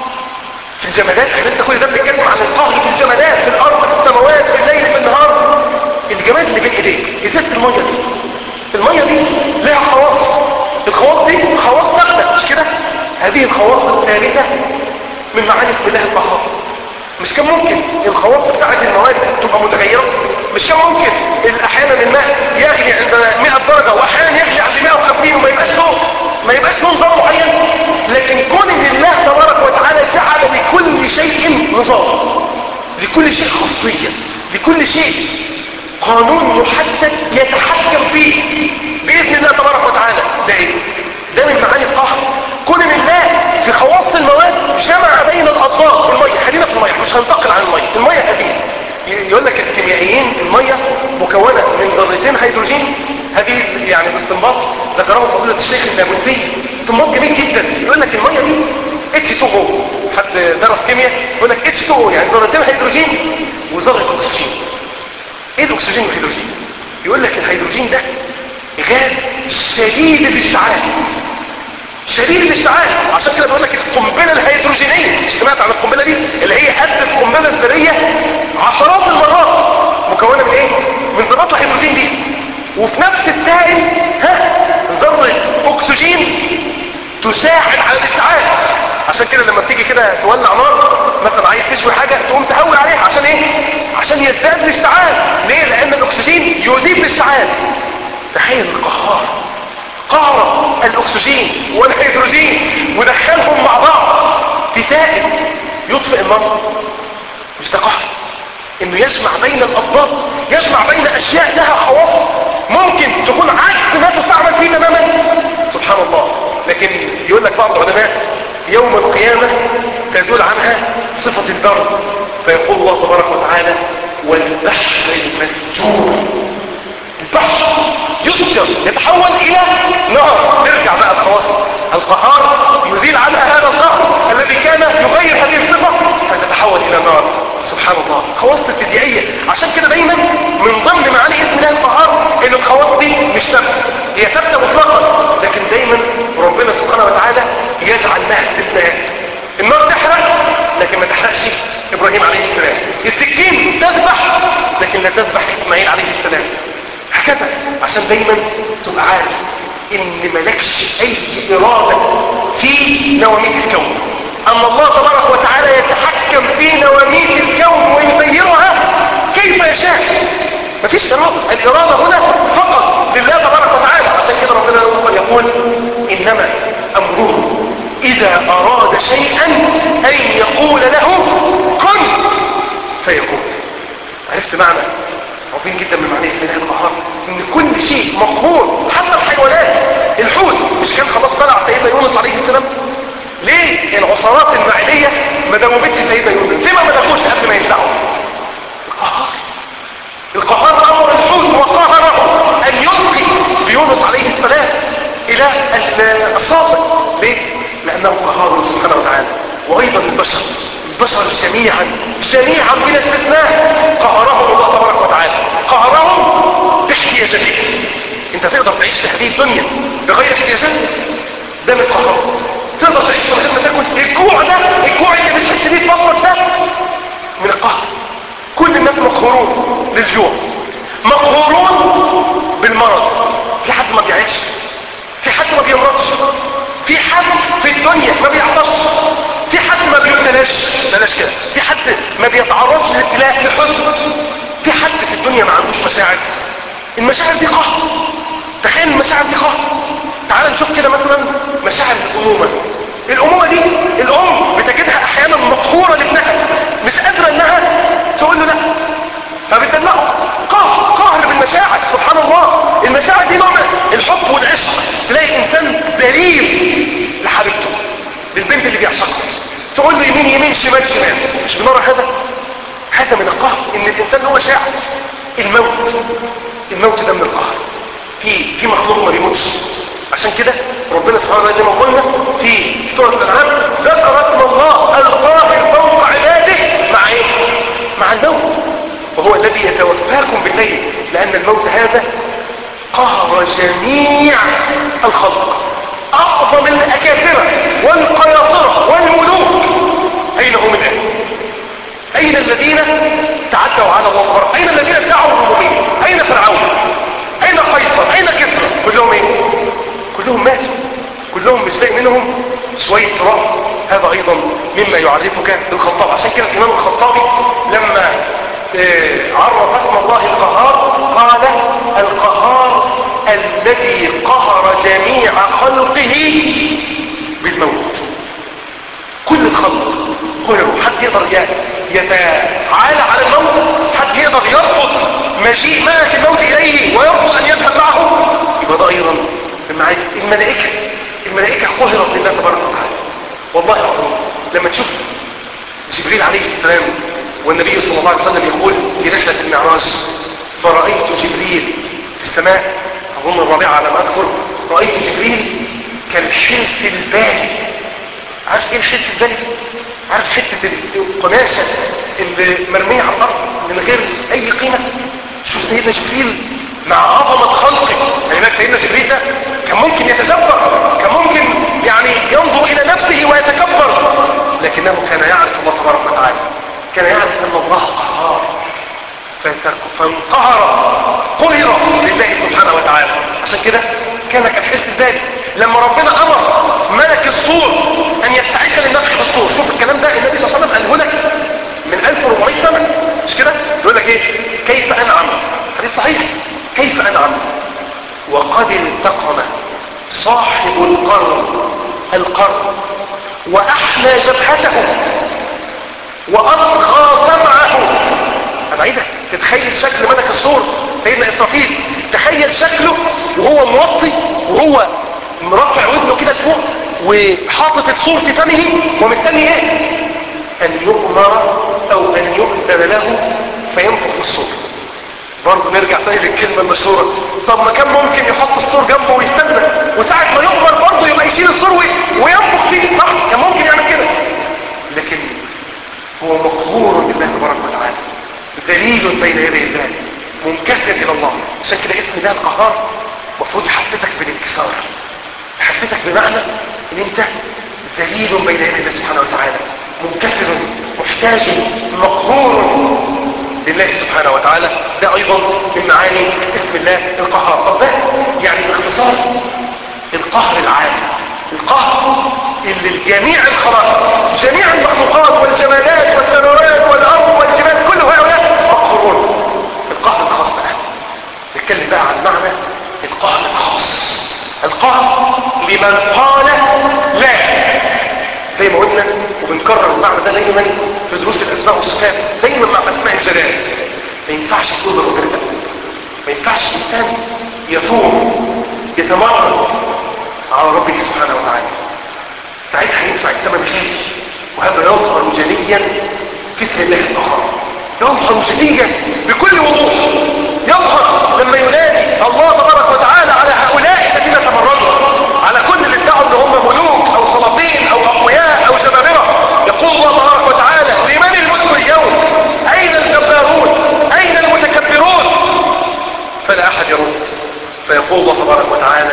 في الجمادات احنا لسه كل ده بنتكلم عن القهر في الجمادات في الارض في السماوات في الليل في النهار الجماد اللي بين ايديك ازازه الميه دي الميه دي لها خواص الخواص دي خواص ثابته مش كده هذه الخواص الثابته من معاني اسم الله القهار مش كان ممكن الخواص بتاعت المواد تبقى متغيرة مش كان ممكن احيانا الماء يغلي عند 100 درجة واحيانا يغلي عند 150 وما يبقاش له ما يبقاش له نظام معين لكن كون ان الله تبارك وتعالى جعل لكل شيء نظام لكل شيء خاصية لكل شيء قانون محدد يتحكم فيه بإذن الله تبارك وتعالى ده ايه ده من معاني القهر كون ان الله في خواص المواد جمع بين الاضداد الميه خلينا في الميه مش هنتقل عن الميه الميه هذه يقول لك الكيميائيين الميه مكونه من ذرتين هيدروجين هذه يعني باستنباط ذكره فضيله الشيخ النابلسي استنباط جميل جدا يقول لك الميه دي H2O حد درس كيمياء يقول لك H2O يعني ذرتين هيدروجين وذره اكسجين ايه الاكسجين والهيدروجين يقول لك الهيدروجين ده غاز شديد الاشتعال شديد الاشتعال عشان كده بقول لك القنبله الهيدروجينيه سمعت عن القنبله دي اللي هي قد القنبله الذريه عشرات المرات مكونه من ايه من ذرات الهيدروجين دي وفي نفس التائل ها ذره اكسجين تساعد على الاشتعال عشان كده لما بتيجي كده تولع نار مثلا عايز تشوي حاجه تقوم تهوي عليها عشان ايه عشان يزداد الاشتعال ليه لان الاكسجين يذيب الاشتعال تخيل القهار قهر الاكسجين والهيدروجين ودخلهم مع بعض في سائل يطفئ النار مش ده قهر انه يجمع بين الاضداد يجمع بين اشياء لها خواص ممكن تكون عكس ما تستعمل فيه تماما سبحان الله لكن يقول لك بعض العلماء يوم القيامة تزول عنها صفة البرد فيقول الله تبارك وتعالى والبحر المسجور البحر يسجر يتحول الى نار ترجع بقى الخواص القهار يزيل عنها هذا القهر الذي كان يغير هذه الصفة فتتحول الى نار سبحان الله خواص الفيزيائية عشان كده دايما من ضمن معاني اسم الله القهار ان الخواص دي مش ثابته هي ثابته مطلقا لكن دايما ربنا سبحانه وتعالى يجعل لها استثناءات النار تحرق لكن ما تحرقش ابراهيم عليه السلام السكين تذبح لكن لا تذبح اسماعيل عليه السلام هكذا عشان دايما تبقى عارف ان ملكش اي ارادة في نواميس الكون ان الله تبارك وتعالى يتحكم في نواميس الكون ويسيرها كيف يشاء مفيش ارادة الاراده هنا فقط لله تبارك وتعالى عشان كده ربنا يقول انما امره اذا اراد شيئا ان يقول له كن فيكون عرفت معنى عظيم جدا من معنى اسم الله القهار ان كل شيء مقهور حتى الحيوانات الحوت مش كان خلاص طلع سيدنا يونس عليه السلام ليه العصارات المعدية ما دوبتش سيدنا يونس ليه ما مدخوش قبل ما يبلعوا القهار القهار امر الحوت وقهره ان يلقي بيونس عليه السلام الى الشاطئ ليه لانه قهار سبحانه وتعالى وايضا البشر البشر جميعا جميعا بلا استثناء قهرهم الله تبارك وتعالى قهرهم باحتياجاتهم انت تقدر تعيش في هذه الدنيا بغير احتياجات ده من قهر تقدر تعيش من غير ما تاكل الجوع ده الجوع اللي بتحس بيه في بطنك ده من القهر كل الناس مقهورون للجوع مقهورون بالمرض في حد ما بيعيش في حد ما بيمرضش في حد في الدنيا ما بيعطش في حد ما بيبتلاش بلاش كده في حد ما بيتعرضش لابتلاء لحزن في حد في الدنيا ما عندوش مشاعر المشاعر دي قهر تخيل المشاعر دي قهر تعال نشوف كده مثلا مشاعر الامومه الامومه دي الام بتجدها احيانا مقهوره لابنها مش قادره انها تقول له لا فبتدلعه قهر قهر بالمشاعر سبحان الله المشاعر دي نوع الحب والعشق تلاقي انسان ذليل لحبيبته للبنت اللي بيعشقها تقول له يمين يمين شمال شمال مش بنرى هذا هذا من القهر ان الانسان هو شاعر الموت الموت ده من القهر في في مخلوق ما بيموتش عشان كده ربنا سبحانه وتعالى زي ما قلنا في سوره الانعام ذكر اسم الله القاهر فوق عباده مع ايه مع الموت وهو الذي يتوفاكم بالليل لان الموت هذا قهر جميع الخلق اعظم الاكافره والقياصره والملوك اين هم الان اين الذين تعدوا على الله أكبر؟ اين الذين ادعوا الربوبيه اين فرعون اين قيصر اين كسرى كلهم ايه كلهم ماتوا كلهم مش باقي منهم شويه تراب هذا ايضا مما يعرفك بالخطاب عشان كده الامام الخطابي لما آه، عرف اسم الله القهار قال القهار الذي قهر جميع خلقه بالموت كل الخلق قهروا حد يقدر يتعالى على الموت حد يقدر يرفض مجيء ملك الموت اليه ويرفض ان يذهب معه يبقى ده ايضا المعايا الملائكه الملائكه قهرت لله تبارك وتعالى والله العظيم لما تشوف جبريل عليه السلام والنبي صلى الله عليه وسلم يقول في رحله المعراج فرأيت جبريل في السماء أظن الرابعة على ما أذكر رأيت جبريل كالحلف البالي عارف ايه الحلف البالي عارف حتة القماشة اللي مرمية على الأرض من غير أي قيمة شوف سيدنا جبريل مع عظمة خلقه يعني هناك سيدنا جبريل ده كان ممكن يتجبر كان ممكن يعني ينظر إلى نفسه ويتكبر لكنه كان يعرف الله تبارك وتعالى كان يعرف أن الله قهار فانقهر قهر لله سبحانه وتعالى عشان كده كان كالحلف البالي لما ربنا امر ملك الصور ان يستعد للنفخ في الصور شوف الكلام ده النبي صلى الله عليه وسلم قاله لك من 1400 سنه مش كده يقول لك ايه كيف انعم حديث صحيح كيف انعم وقد التقم صاحب القرن القرن واحلى جبهته واصغى سمعه انا عايزك تتخيل شكل ملك الصور سيدنا اسرافيل تخيل شكله وهو موطي وهو مرفع ودنه كده لفوق وحاطط الصور في فمه ومستني ايه ان يؤمر او ان يؤذن له فينفخ في الصور برضه نرجع تاني للكلمه المشهوره طب ما كان ممكن يحط الصور جنبه ويستنى وساعه ما يؤمر برضه يبقى يشيل الصور وينفخ فيه صح كان ممكن يعمل كده لكن هو مقهور بالله تبارك وتعالى ذليل بين يدي الله منكسر الى الله عشان كده اسم الله القهار المفروض يحسسك بالانكسار يحسسك بمعنى ان انت ذليل بين يدي الله سبحانه وتعالى منكسر محتاج مقهور لله سبحانه وتعالى ده ايضا من معاني اسم الله القهار طب ده يعني باختصار القهر العام القهر اللي الجميع الخلائق جميع المخلوقات والجمادات والسماوات والارض والجبال كل هؤلاء مقهورون القهر الخاص بقى نتكلم بقى عن معنى القهر الخاص القهر لمن قال لا زي ما قلنا وبنكرر المعنى ده دايما في دروس الاسماء والصفات دايما مع اسماء الجلال ما ينفعش تقول ربنا ده ما ينفعش الانسان يثور يتمرد على ربه سبحانه وتعالى ساعتها يدفع الثمن غالي وهذا يظهر جليا في اسم الله القهار يظهر جليا بكل وضوح يظهر لما ينادي الله تبارك وتعالى على هؤلاء الذين تمردوا على كل اللي ادعوا ان هم ملوك او سلاطين او اقوياء او جبابره يقول الله تبارك وتعالى لمن الملك اليوم اين الجبارون اين المتكبرون فلا احد يرد فيقول الله تبارك وتعالى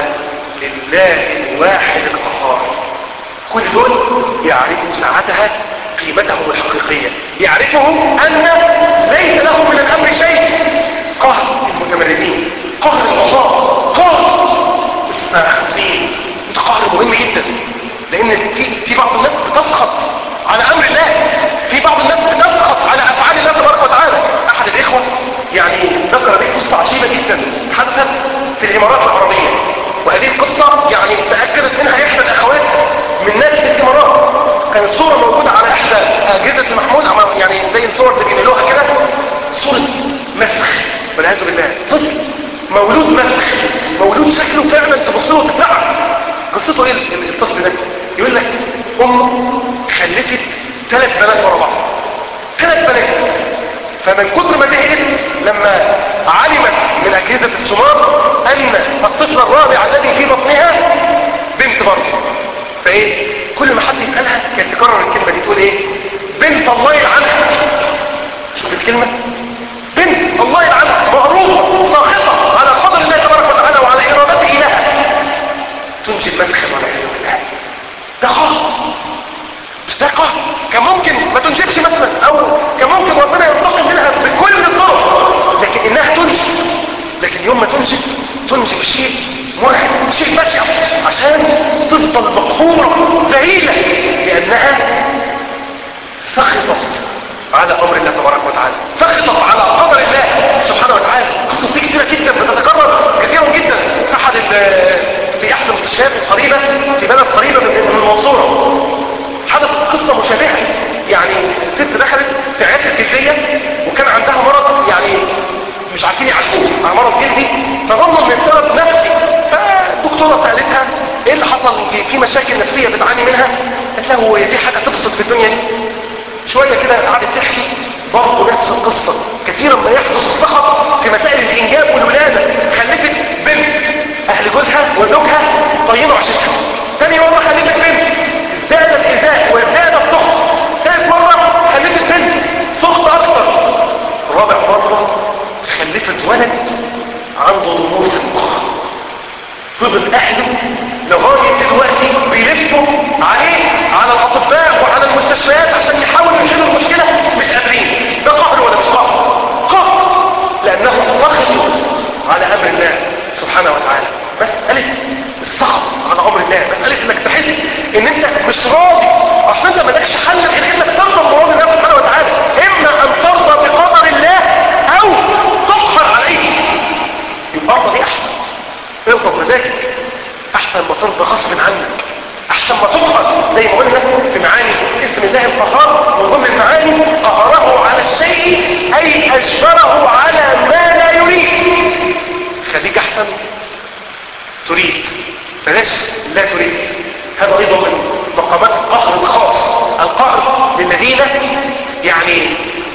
لله الواحد القهار كل دول يعرفوا ساعتها قيمتهم الحقيقية يعرفهم أن ليس لهم من الأمر شيء قهر المتمردين قهر العصاة قهر الساخطين ده قهر مهم جدا لأن في, في بعض الناس بتسخط على أمر الله في بعض الناس بتسخط على أفعال الله تبارك وتعالى أحد الإخوة يعني ذكر لي قصة عجيبة جدا حدثت في الإمارات العربية وهذه القصة يعني تأكدت منها إحدى الأخوات من ناس في الإمارات كانت صورة موجودة على إحدى أجهزة المحمول أما يعني زي الصور اللي بينقلوها كده صورة مسخ والعياذ بالله طفل مولود مسخ مولود شكله فعلا تبص له تترعب قصته ايه الطفل ده يقول لك امه خلفت ثلاث بنات ورا بعض ثلاث بنات فمن كتر ما زهقت لما علمت من اجهزه السمار ان الطفل الرابع الذي في بطنها بنت برضه فايه كل ما حد يسالها كانت تكرر الكلمه دي تقول ايه بنت الله يلعنها شوف الكلمه بنت الله يلعنها مغروضه ساخطه على قدر الله تبارك وتعالى وعلى ارادته لها تنجب مدخل والعياذ بالله ده قهر مش ده قهر كان ممكن ما تنجبش مثلا او كان ممكن ربنا ينتقم منها بكل الطرق لكن انها تنجب لكن يوم ما تنجب تنجب شيء مرعب شيء بشع عشان تفضل مقهورة ذليلة لانها له هي دي حاجة تبسط في الدنيا دي شوية كده قعدت تحكي برضه نفس القصة كثيرا ما يحدث السخط في مسائل الإنجاب والولادة خلفت بنت أهل جوزها وزوجها طينوا عشتها ثاني مرة خلفت بنت ازداد الإزاء وازداد السخط ثالث مرة خلفت بنت سخط أكثر رابع مرة خلفت ولد عنده ضمور في المخ فضل اهله لغاية دلوقتي بيلفوا عليه على الاطباء وعلى المستشفيات عشان يحاولوا يحلوا المشكلة مش قادرين ده قهر ولا مش قهر قهر لانهم سخطوا على امر الله سبحانه وتعالى مسألة السخط على امر الله مسألة انك تحس ان انت مش راضي اصل انت مالكش حل غير انك ترضى بمراد الله سبحانه وتعالى اما ان ترضى بقدر الله او تقهر عليه يبقى ارضى دي احسن ارضى بمزاجك احسن ما ترضى غصب عنك احسن ما تقهر زي ما قلنا في معاني اسم الله القهار من ضمن المعاني قهره على الشيء اي اجبره على ما لا يريد خليك احسن تريد بلاش لا تريد هذا ايضا من مقامات القهر الخاص القهر للذين يعني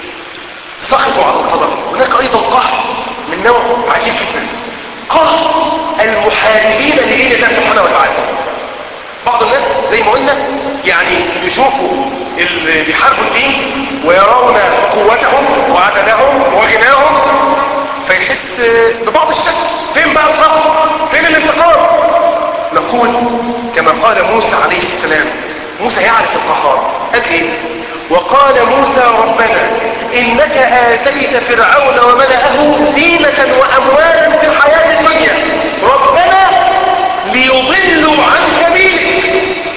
سخطوا على القدر هناك ايضا قهر من نوع عجيب جدا قهر المحاربين لدين الله سبحانه وتعالى بعض الناس زي ما قلنا يعني يشوفوا اللي بيحاربوا الدين ويرون قوتهم وعددهم وغناهم فيحس ببعض الشك فين بقى القهر فين الانتقام نقول كما قال موسى عليه السلام موسى يعرف القهار قال ايه وقال موسى ربنا إنك آتيت فرعون وملأه زينة وأموالا في الحياة الدنيا ربنا ليضلوا عن سبيلك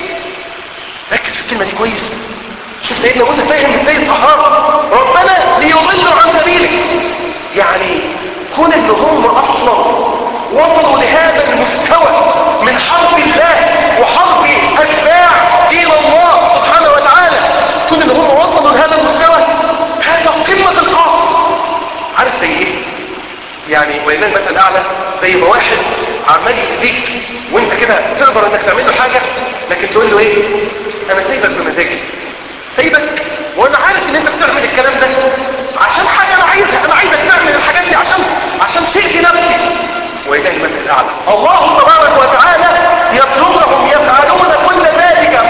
ركز في الكلمة دي كويس شوف سيدنا موسى فاهم ازاي القهار ربنا ليضلوا عن سبيلك يعني كون ان هم اصلا وصلوا لهذا المستوى من حرب الله وحرب اتباع دين الله سبحانه وتعالى كون ان هم وصلوا لهذا المستوى هذا قمة القهر عارف زي ايه يعني ولله المثل الاعلى زي ما واحد عمال يأذيك وانت كده تقدر انك تعمل له حاجة لكن تقول له ايه انا سايبك بمزاجي سايبك وانا عارف ان انت بتعمل الكلام ده عشان حاجة انا عايزها انا عايزك تعمل الحاجات دي عشان عشان شيء في نفسي ولله المثل الاعلى الله تبارك وتعالى يطلبهم يفعلون كل ذلك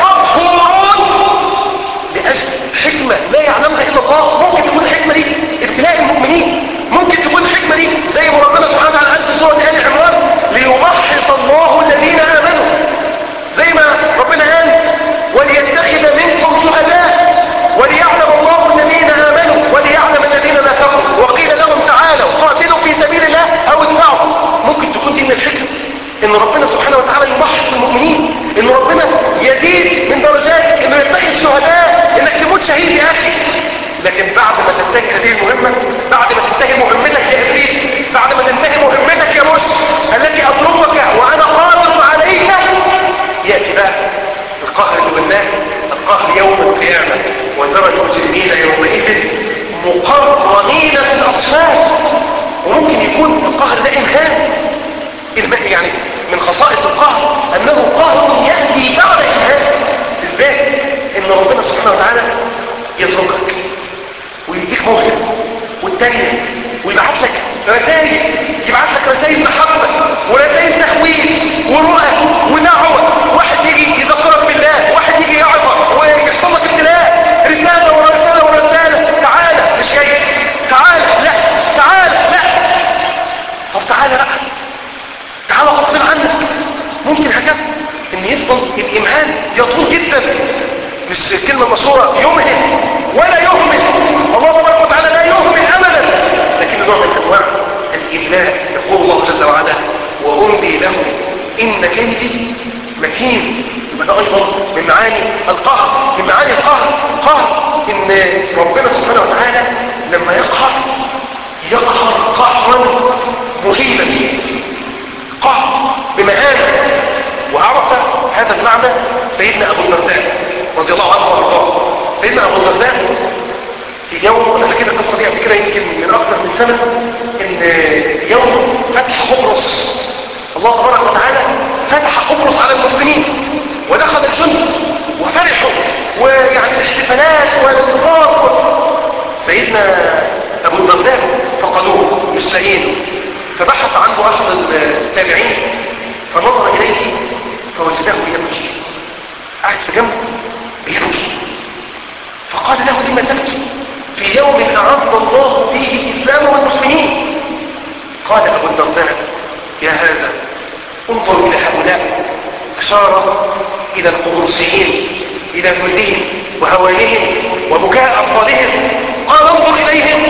مغفورون لأجل حكمة لا يعلمها إلا الله ممكن تكون الحكمة دي ابتلاء المؤمنين ممكن تكون الحكمة دي زي ما ربنا سبحانه وتعالى قال في سورة آل عمران ليمحص الله الذين آمنوا زي ما ربنا قال وليتخذ منكم شهداء وليعلم الله الذين آمنوا وليعلم الذين لا كفروا وقيل لهم تعالوا قاتلوا في سبيل الله أو ادفعوا ممكن تكون دي من الحكم ان ربنا سبحانه وتعالى يمحص المؤمنين ان ربنا يزيد من درجاتك انه يتخذ شهداء انك تموت شهيد يا اخي لكن بعد ما تنتهي هذه المهمة بعد ما تنتهي مهمتك يا ابليس بعد ما تنتهي مهمتك يا رشد التي اتركك وانا قادر عليك يأتي بقى القهر اللي قلناه القهر يوم القيامة وترى المجرمين يومئذ مقرنين في الاصفاد وممكن يكون القهر ده امهان الماء يعني من خصائص القهر انه قهر يأتي بعد امهان ازاي ان ربنا سبحانه وتعالى يتركك ويديك مهلة والتانية ويبعت لك رسائل يبعت لك رسائل محبة ورسائل تخويف ورؤى ودعوة واحد يجي يذكرك بالله واحد يجي يعظك ويحصل لك ابتلاء رسالة ورسالة ورسالة تعالى مش جاي تعالى لا تعالى لا طب تعالى بقى تعالى غصب عنك ممكن هكذا ان يفضل الامهان يطول جدا مش الكلمة المشهورة يمهل ولا يهمل الله تبارك وتعالى لا يهمل ابدا لكن نوع من انواع الاملاء يقول الله جل وعلا واملي له ان كيدي متين يبقى ده ايضا من معاني القهر من معاني القهر قهر ان ربنا سبحانه وتعالى لما يقهر يقهر قهرا مهينا قهر بمهانه وعرف هذا المعنى سيدنا ابو الدرداء رضي الله عنه وارضاه سيدنا ابو الدرداء في يوم انا حكيت القصه دي قبل كده يمكن من اكثر من سنه ان يوم فتح قبرص الله تبارك وتعالى فتح قبرص على المسلمين ودخل الجند وفرحوا ويعني الاحتفالات والانتصار سيدنا ابو الدرداء فقدوه مش لاقيينه فبحث عنه احد التابعين فنظر اليه فوجده يبكي قاعد في جنبه بيبكي فقال له لما تبكي في يوم اعز الله فيه الاسلام والمسلمين قال ابو الدرداء يا هذا انظر الى هؤلاء اشار الى القبرصيين الى ذلهم وهوانهم وبكاء اطفالهم قال انظر اليهم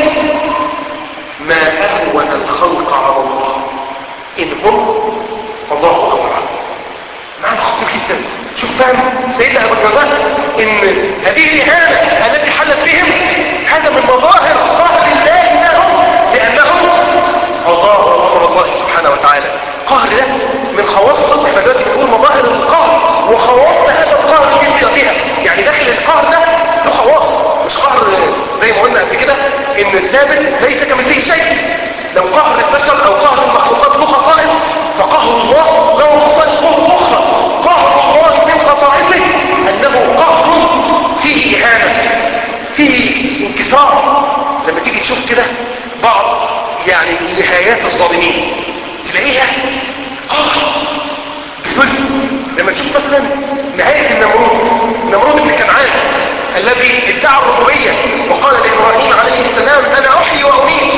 ما اهون الخلق على الله ان هم الله امرهم معنى خطير جدا شوف فاهم سيدنا ابو الدرداء ان هذه الاهانه التي حلت بهم هذا من مظاهر قهر الله لهم لانهم اضاعوا امر الله سبحانه وتعالى قهر ده من خواص احنا دلوقتي بنقول مظاهر القهر وخواص هذا القهر اللي بيبقى فيها يعني داخل القهر ده له خواص مش قهر زي ما قلنا قبل كده ان الثابت ليس كمثله شيء لو قهر البشر او قهر المخلوقات له خصائص فقهر الله له خصائص اخرى قهر الله من خصائصه انه قهر فيه اهانه فيه انكسار لما تيجي تشوف كده بعض يعني نهايات الظالمين تلاقيها قهر بذل لما تشوف مثلا نهاية النمرود نمرود ابن كنعان الذي ادعى الربوبية وقال لإبراهيم عليه السلام أنا أحيي وأميت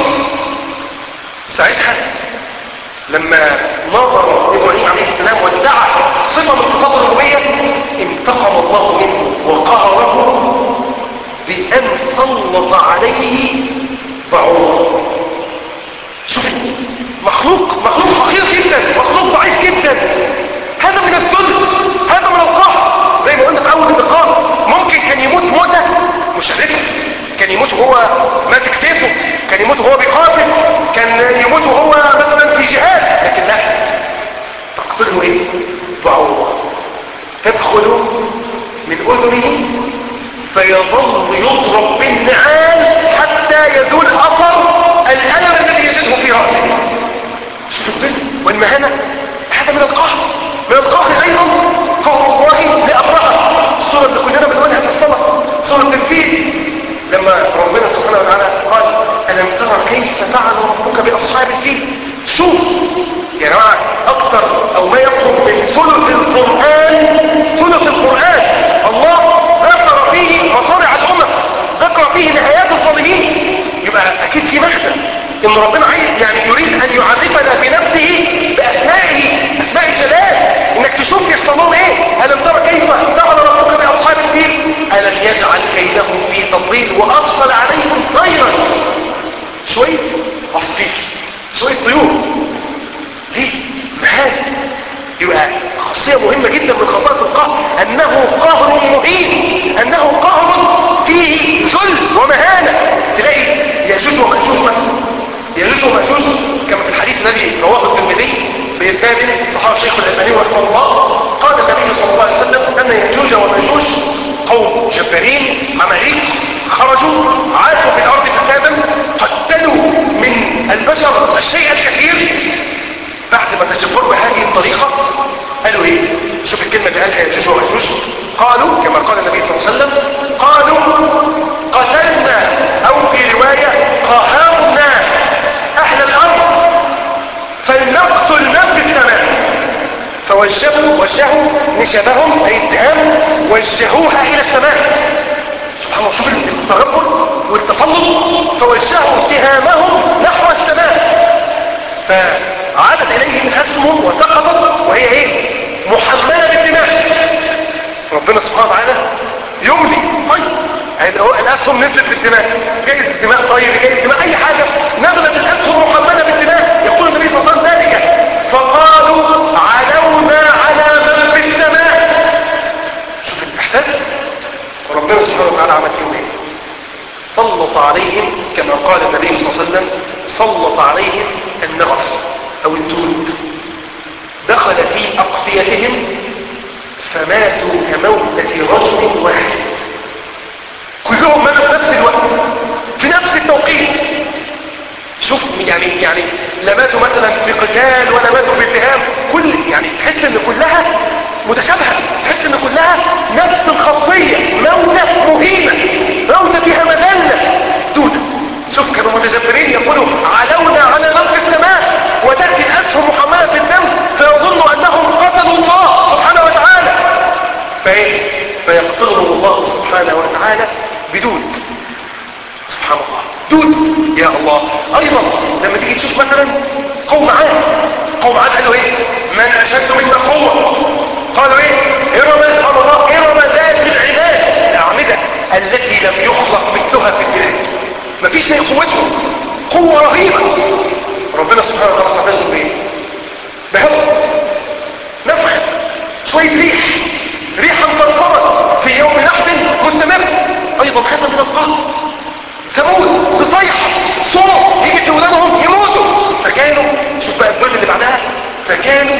ساعتها لما نظر إبراهيم عليه السلام وادعى صفة من صفات الربوبية انتقم الله منه وقهره بأن سلط عليه ضعوف شوف مخلوق مخلوق حقير جدا مخلوق ضعيف جدا هذا من الذل هذا من القهر زي ما قلنا في اول اللقاء ممكن كان يموت موته مشرفه كان يموت وهو ماسك سيفه كان يموت وهو بيقاتل كان يموت وهو مثلا في جهاد لكن لا تقتله ايه ضعوف تدخل من اذنه فيظل يضرب بالنعال حتى يزول اثر الالم الذي يجده في راسه شوف الذل والمهانه هذا من القهر من القهر ايضا قهر الله لابرهه الصوره اللي كلنا بنقولها في الصلاه سوره الفيل لما ربنا سبحانه وتعالى قال الم ترى كيف فعل ربك باصحاب الفيل شوف يا جماعه اكثر او ما يقرب من ثلث القران ثلث القران الله ذكر فيه مصارع الامم ذكر فيه نهايات الظالمين يبقى اكيد في مخزن ان ربنا عايز يعني يريد ان يعرفنا بنفسه باسمائه اسماء جلال انك تشوف يحصل لهم ايه الم ترى كيف فعل ربك باصحاب الفيل الم يجعل كيدهم في تضليل وارسل عليهم طيرا شويه عصافير شويه طيور ليه مهان يبقى خاصية مهمة جدا من خصائص القهر انه قهر مهين انه قهر فيه ذل ومهانة تلاقي ياجوج وماجوج مثلا ياجوج وماجوج كما في الحديث الذي رواه الترمذي بإسناد صحابه الشيخ الألباني رحمه الله قال النبي صلى الله عليه وسلم أن ياجوج وماجوج قوم جبارين عماليق خرجوا عاشوا في الأرض فسادا قتلوا من البشر الشيء الكثير بعد ما تجبروا بهذه الطريقة قالوا ايه شوف الكلمة اللي قالها ياجوج وماجوج قالوا كما قال النبي صلى الله عليه وسلم قالوا قتلنا او في رواية قهرنا اهل الارض فلنقتل من في السماء فوجهوا وجهوا نشبهم اي اتهام وجهوها الى السماء سبحان الله شوف التغبر والتسلط فوجهوا اتهامهم نحو السماء فعادت اليهم الاسهم وسقطت وهي ايه محملة بالدماء ربنا سبحانه وتعالى يملي طيب الاسهم نزلت بالدماء جايز الدماء طيب جايز الدماء اي حاجة نزلت الاسهم محملة بالدماء يقول النبي صلى الله عليه وسلم ذلك فقالوا علونا على من في السماء شوف الاحساس وربنا سبحانه وتعالى عمل فيهم ايه سلط عليهم كما قال النبي صلى الله عليه وسلم سلط عليهم النغف او الدود دخل في اقفيتهم فماتوا كموتة رجل واحد كلهم ماتوا في نفس الوقت في نفس التوقيت شوف يعني يعني لا ماتوا مثلا في قتال ولا ماتوا باتهام كل يعني تحس ان كلها متشابهة تحس ان كلها نفس الخاصية موتة مهينة موتة فيها مذلة دودة شوف كانوا متجبرين يقولوا علونا على نفس السماء وتأتي الأسهم محملة في الدم فيظن أنهم قتلوا الله سبحانه وتعالى فإيه؟ فيقتلهم الله سبحانه وتعالى بدود سبحان الله دود يا الله ايضا لما تيجي تشوف مثلا قوم عاد قوم عاد قالوا ايه من اشد منا قوه قالوا ايه ارم قال الله ارم ذات العماد الاعمده التي لم يخلق مثلها في البلاد مفيش زي قوتهم قوه رهيبه ربنا سبحانه وتعالى قابلهم بايه بهواء نفخ شويه ريح ريحا صرصره في يوم نحس مستمر ايضا هذا من القهر ثمود بصيحة صوت يجي في ولادهم يموتوا فكانوا شوف بقى الدول اللي بعدها فكانوا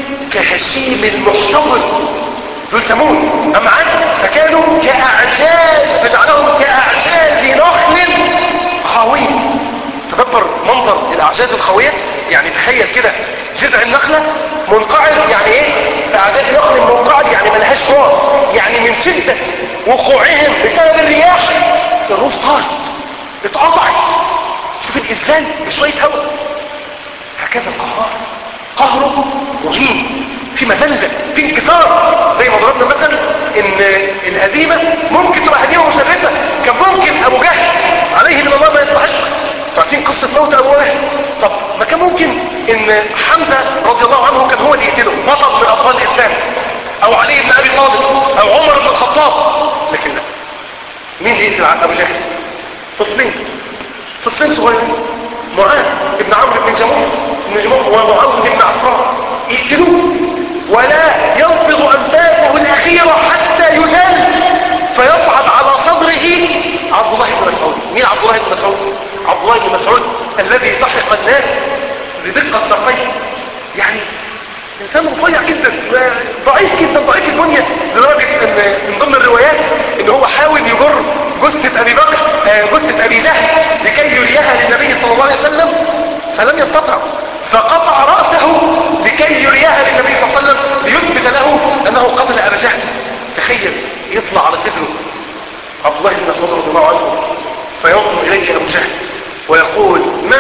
كهشيم المحتضر دول ثمود اما عاد فكانوا كأعجاز فجعلهم كأعجاز نخل خاوية تدبر منظر الاعجاز الخاوية يعني تخيل كده جذع النخلة منقعد يعني ايه اعجاز نخل منقعد يعني ملهاش راس يعني من شدة وقوعهم بسبب الرياح الروس طارت اتقطعت شوف الإذلال بشوية هواء هكذا القهار قهره مهين في مذلة في انكسار زي ما ضربنا مثلا ان الهزيمة ممكن تبقى هزيمة مشرفة كان ممكن ابو جهل عليه من الله ما يستحق تعرفين قصة موت ابو جهل طب ما كان ممكن ان حمزة رضي الله عنه كان هو اللي يقتله بطل من ابطال الاسلام او علي بن ابي طالب او عمر بن الخطاب لكن لا مين اللي يقتل ابو جهل طفلين طفلين صغيرين معاذ ابن عمرو بن جموح بن جموح ومعاويه بن عفراء يقتلوه ولا ينفض انفاسه الاخيره حتى يذل فيصعد على صدره عبد الله بن مسعود مين عبد الله بن مسعود عبد الله بن مسعود الذي ضحك الناس بدقه ساقيه يعني انسان رفيع جدا ضعيف جدا ضعيف البنيه لدرجه ان من ضمن الروايات ان هو حاول يجر جثه ابي بكر جثه ابي جهل لكي يريها للنبي صلى الله عليه وسلم فلم يستطع فقطع راسه لكي يريها للنبي صلى الله عليه وسلم ليثبت له انه قتل ابا جهل تخيل يطلع على صدره عبد الله بن مسعود رضي الله عنه فينظر اليه ابو جهل ويقول من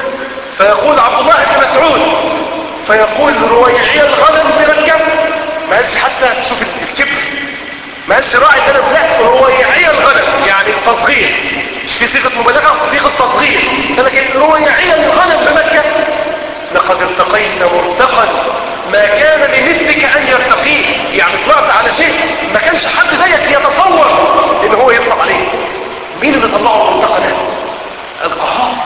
فيقول عبد الله بن مسعود فيقول رويعي الغنم بمكة ما قالش حتى شوف الكبر ما قالش راعي الغنم لا رويعي الغنم يعني التصغير مش في صيغه مبالغه صيغه تصغير لكن رويعي الغنم بمكة لقد ارتقيت مرتقا ما كان لمثلك ان يرتقيه يعني طلعت على شيء ما كانش حد زيك يتصور ان هو يطلع عليه مين اللي طلعه المرتقى ده القهار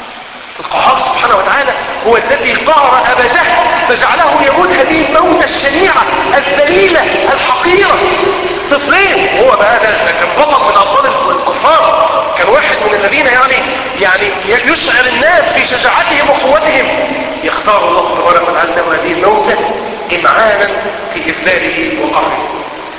القهار سبحانه وتعالى هو الذي قهر أبا جهل فجعله يموت هذه الموتة الشنيعة الذليلة الحقيرة طفلين هو بقى ده كان بطل من أبطال الكفار كان واحد من الذين يعني يعني يشعر الناس في شجاعتهم وقوتهم يختار الله تبارك وتعالى له هذه الموتة إمعانا في إذلاله وقهره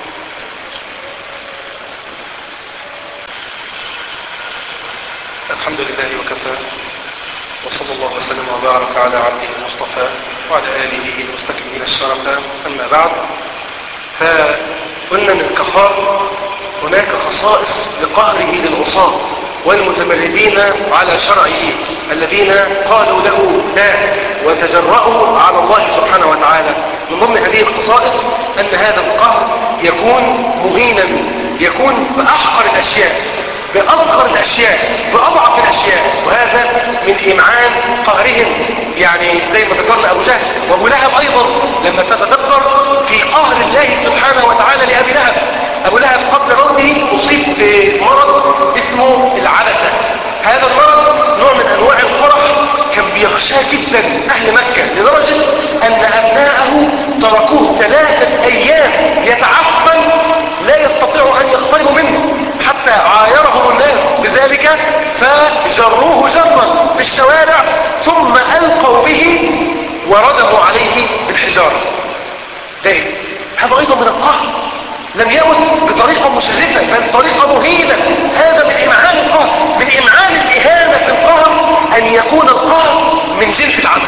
الحمد لله وكفى وصلى الله وسلم وبارك على عبده المصطفى وعلى آله المستكملين الشرف أما بعد فقلنا من الكفار هناك خصائص لقهره للعصاة والمتمردين على شرعه الذين قالوا له لا وتجرأوا على الله سبحانه وتعالى من ضمن هذه الخصائص أن هذا القهر يكون مهينا يكون بأحقر الأشياء بأصغر الأشياء بأضعف الأشياء وهذا من إمعان قهرهم يعني زي ما ذكرنا أبو جهل وأبو لهب أيضا لما تتدبر في قهر الله سبحانه وتعالى لأبي لهب أبو لهب قبل موته أصيب بمرض اسمه العبثة هذا المرض نوع من أنواع القرح كان بيخشاه جدا أهل مكة لدرجة أن أبناءه تركوه ثلاثة أيام يتعفن لا يستطيع أن يقتربوا منه حتى عايرهم الناس بذلك فجروه جرا في الشوارع ثم ألقوا به وردموا عليه بالحجارة ده هذا أيضا من القهر لم يمت بطريقة مشرفة بل بطريقة مهينة هذا من إمعان القهر من إمعان الإهانة في القهر أن يكون القهر من جنس العذاب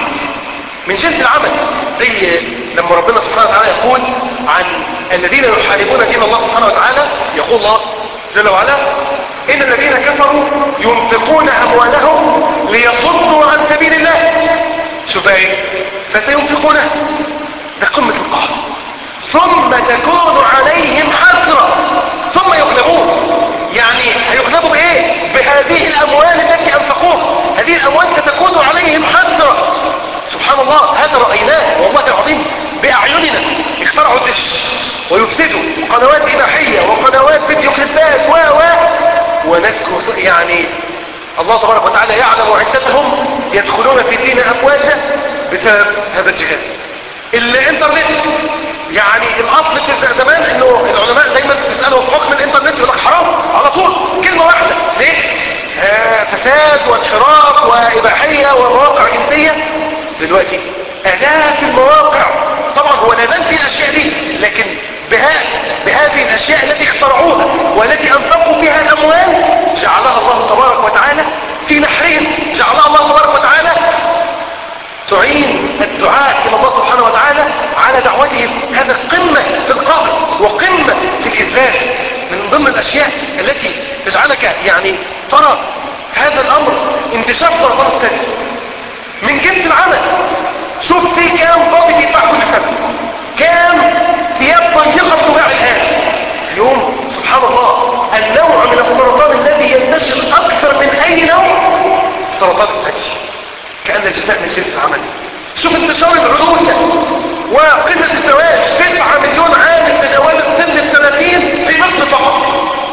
يحاربون دين الله سبحانه وتعالى يقول الله جل وعلا إن الذين كفروا ينفقون أموالهم ليصدوا عن سبيل الله شوف بقى ايه فسينفقونها ده قمة القهر ثم تكون عليهم حسرة ثم يغلبون يعني هيغلبوا بايه بهذه الاموال التي انفقوها هذه الاموال ستكون عليهم حسرة سبحان الله هذا رأيناه والله العظيم بأعيننا اخترعوا الدش ويفسدوا قنوات إباحية وقنوات فيديو كليبات و و وناس يعني الله تبارك وتعالى يعلم عدتهم يدخلون في الدين أفواجا بسبب هذا الجهاز الانترنت يعني الاصل في زمان انه العلماء دايما بيسالوا حكم الانترنت يقول لك حرام على طول كلمه واحده ليه آه فساد وانحراف واباحيه ومواقع جنسيه دلوقتي الاف المواقع طبعا هو لا زال في الاشياء دي لكن بها بهذه الاشياء التي اخترعوها والتي انفقوا فيها الاموال جعلها الله تبارك وتعالى في نحرهم جعلها الله تبارك وتعالى تعين الدعاء الى الله سبحانه وتعالى على دعوتهم هذا قمة في القهر وقمة في الاذلال من ضمن الاشياء التي تجعلك يعني ترى هذا الامر انتشار سرطان الثدي من جنس العمل شوف في كام ضابط يدفع كل سنة كام ثياب ضيقة تباع الان اليوم سبحان الله النوع من السرطان الذي ينتشر اكثر من اي نوع سرطان الثدي كأن الجزاء من جنس العمل شوف انتشار العروسة وقلة الزواج 9 مليون عام تجاوزت سن الثلاثين في مصر فقط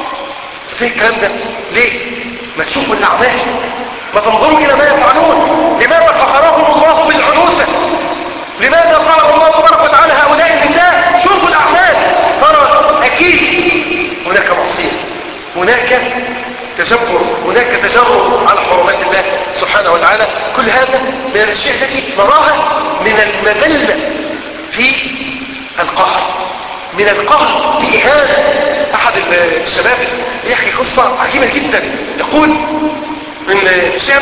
ازاي الكلام ده ليه ما تشوفوا الاعمال ما تنظروا الى ما يفعلون لماذا قهرهم الله بالعنوسة لماذا قال الله تبارك وتعالى هؤلاء النساء شوفوا الاعمال ترى اكيد هناك معصية هناك تجبر هناك تجرؤ على حرمات الله سبحانه وتعالى كل هذا من الاشياء التي نراها من المذلة في القهر من القهر في اهانة احد الشباب يحكي قصة عجيبة جدا يقول ان شاب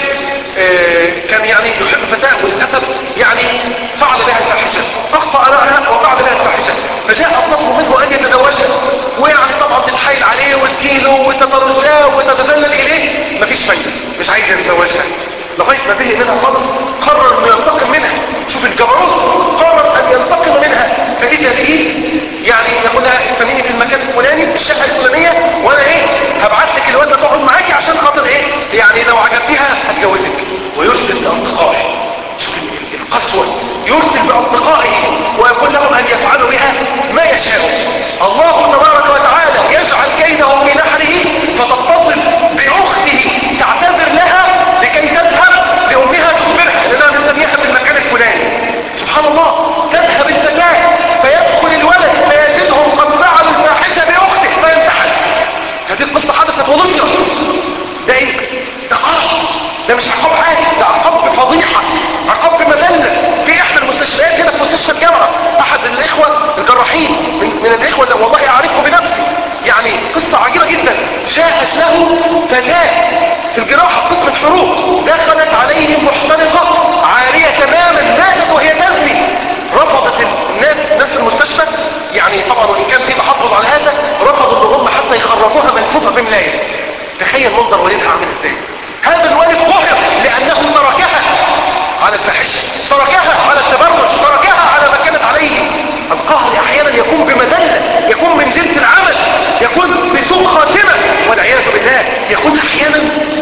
كان يعني يحب فتاة وللأسف يعني فعل بها الفاحشة أخطأ لها وفعل بها الفاحشة فجاء الطفل منه أن يتزوجها ويعني طبعا تتحايل عليه وتجيله وتترجاه وتتذلل إليه مفيش فايدة مش عايز يتزوجها لغاية ما زهق منها خالص قرر انه ينتقم منها شوف الجبروت قرر ان ينتقم منها فإذا بإيه يعني يقول لها استنيني في المكان الفلاني في الشقة الفلانية وانا ايه هبعت لك الواد تقعد معاكي عشان خاطر ايه يعني لو عجبتيها هتجوزك ويرسل باصدقائه شوف القسوة يرسل باصدقائه ويقول لهم ان يفعلوا بها ما يشاءوا الله تبارك وتعالى يجعل كيدهم في نحره فتتصل باخته تعتذر لها لكي تذهب لامها تخبرها لانها مستنياها في المكان الفلاني سبحان الله تذهب الفتاة فيدخل الولد فيجدهم قد فعلوا الفاحشة باخته فينتحر هذه القصة حدثت ونشرت ده ايه ده قهر ده مش عقاب عادي ده عقاب بفضيحة عقاب بمذلة في احدى المستشفيات هنا في مستشفى الجامعة احد الاخوة الجراحين من, من الاخوة اللي والله اعرفه بنفسي يعني قصة عجيبة جدا جاءت له فتاة في الجراحة قسم الحروق دخلت عليهم محترقة عارية تماما ماتت وهي تزني رفضت الناس ناس في المستشفى يعني طبعا وان كان في تحفظ على هذا رفضوا ان هم حتى يخرجوها ملفوفة في ملاية تخيل منظر والدها عامل ازاي هذا الوالد قهر لانه تركها على الفاحشة تركها على التبرج تركها على ما كانت عليه القهر احيانا يكون بمذلة يكون من جنس العمل يكون بسوء خاتمة والعياذ بالله يكون احيانا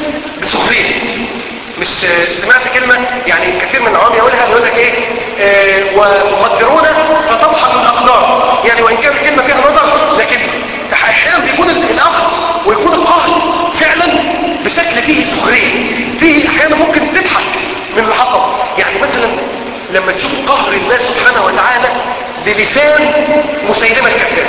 بسخرية مش سمعت كلمة يعني كثير من العوام يقولها يقول لك ايه آه وتقدرون فتضحك الاقدار يعني وان كانت كلمة فيها نظر لكن احيانا بيكون الاخ ويكون القهر فعلا بشكل فيه سخرية فيه احيانا ممكن تضحك من اللي حصل يعني مثلا لما تشوف قهر الله سبحانه وتعالى بلسان مسيلمة الكذاب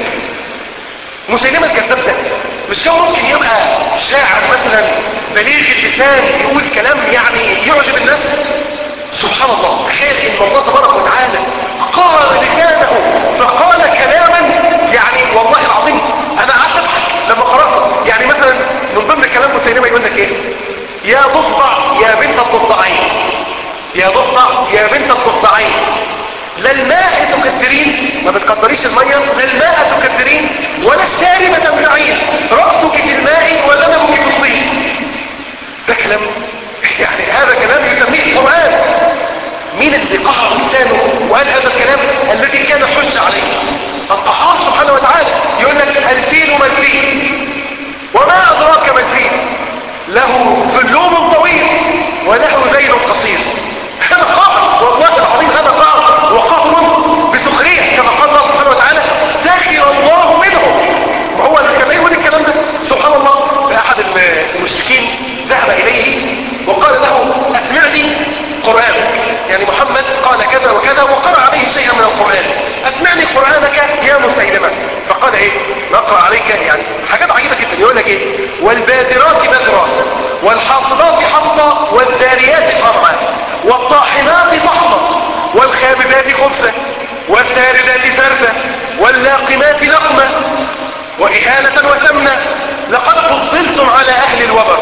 مسيلمة الكذاب ده مش كان ممكن يبقى شاعر مثلا بليغ اللسان يقول كلام يعني يعجب الناس سبحان الله تخيل ان الله تبارك وتعالى قال لسانه فقال كلاما يعني والله العظيم انا قعدت اضحك لما قراته يعني مثلا من ضمن كلام مسيلمة يقول لك ايه يا ضفدع يا بنت الضفدعين يا ضفدع يا بنت الضفدعين لا الماء تكدرين ما بتقدريش المية لا الماء تكدرين ولا الشارب تمنعين رأسك في الماء ودمك في الطين ده كلام يعني هذا كلام يسميه القرآن مين اللي قهر لسانه وقال هذا الكلام الذي كان حج عليه القهار سبحانه وتعالى يقول لك الفيل ما الفيل وما أدراك ما الفيل له ذلوم طويل وله ذيل قصير هذا قهر والله العظيم هذا قهر وقهر بسخرية كما قال الله سبحانه وتعالى سخر الله منهم ما هو كما يقول الكلام ده سبحان الله أحد المشركين ذهب إليه وقال له أسمعني قرآن يعني محمد قال كذا وكذا وقرأ عليه شيئا من القرآن أسمعني قرآنك يا مسيلمة فقال ايه نقرأ عليك يعني حاجات عجيبة جدا يقول لك ايه والبادرات بدرا والحاصلات حصنا والذاريات قرعا والطاحنات طحنا والخابزات خبزة والثاردات ثردة واللاقمات لقمة وإهانة وسمنة لقد فضلتم على أهل الوبر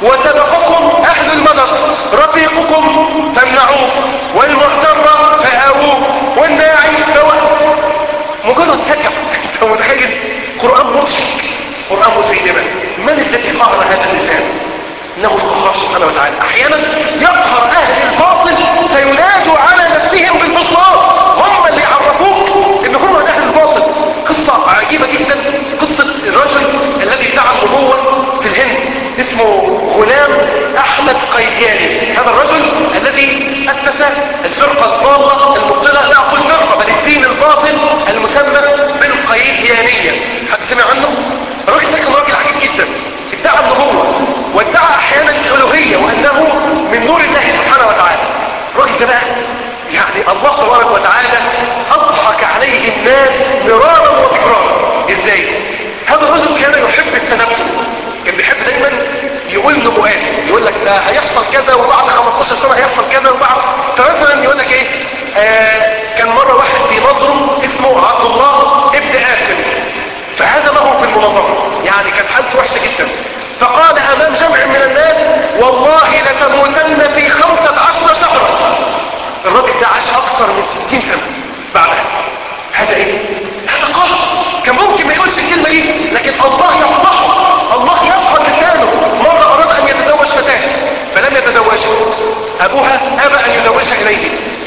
وسبقكم أهل المدر رفيقكم فامنعوه والمغتر فآووه والناعي فوأوه مجرد سكب انت متخيل قرآن مضحك قرآن مسيلمة من الذي قهر هذا اللسان انه القهار سبحانه وتعالى احيانا يقهر اهل الباطل فينادوا على نفسهم بالبطلان هم اللي يعرفوك ان هم اهل الباطل قصة عجيبة جدا قصة الرجل الذي ادعى النبوة في الهند اسمه غلام احمد قيدياني هذا الرجل الذي اسس الفرقة الضالة المبطلة لا اقول فرقة بل الدين الباطل المسمى بالقيديانية حد سمع عنه الراجل ده كان راجل عجيب جدا ادعى النبوة وادعى احيانا الالوهية وانه من نور الله سبحانه وتعالى الراجل ده بقى يعني الله تبارك وتعالى اضحك عليه الناس مرارا وتكرارا ازاي هذا الرجل كان يحب التنبؤ كان بيحب دايما يقول نبوءات يقول لك ده هيحصل كذا وبعد 15 سنه هيحصل كذا وبعد فمثلا يقول لك ايه آه كان مره واحد بينظره اسمه عبد الله ابن آخر فهذا ما هو في المناظره يعني كان حالته وحشه جدا فقال امام جمع من الناس والله لتموتن في خمسة عشر شهرا الراجل ده عاش اكثر من 60 سنة بعدها هذا ايه هذا قهر كان ممكن ما يقولش الكلمة دي لكن الله يفضحه الله يفضح لسانه مرة اراد ان يتزوج فتاة فلم يتزوجها ابوها ابى ان يزوجها اليه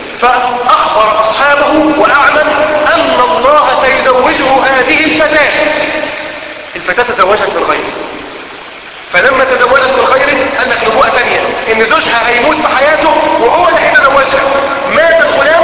فاخبر اصحابه واعلن ان الله سيزوجه هذه الفتاة الفتاة تزوجت من غيره فلما تزوجت من غيره قال لك نبوءة ثانية ان زوجها هيموت في حياته وهو اللي هيتزوجها مات الغلام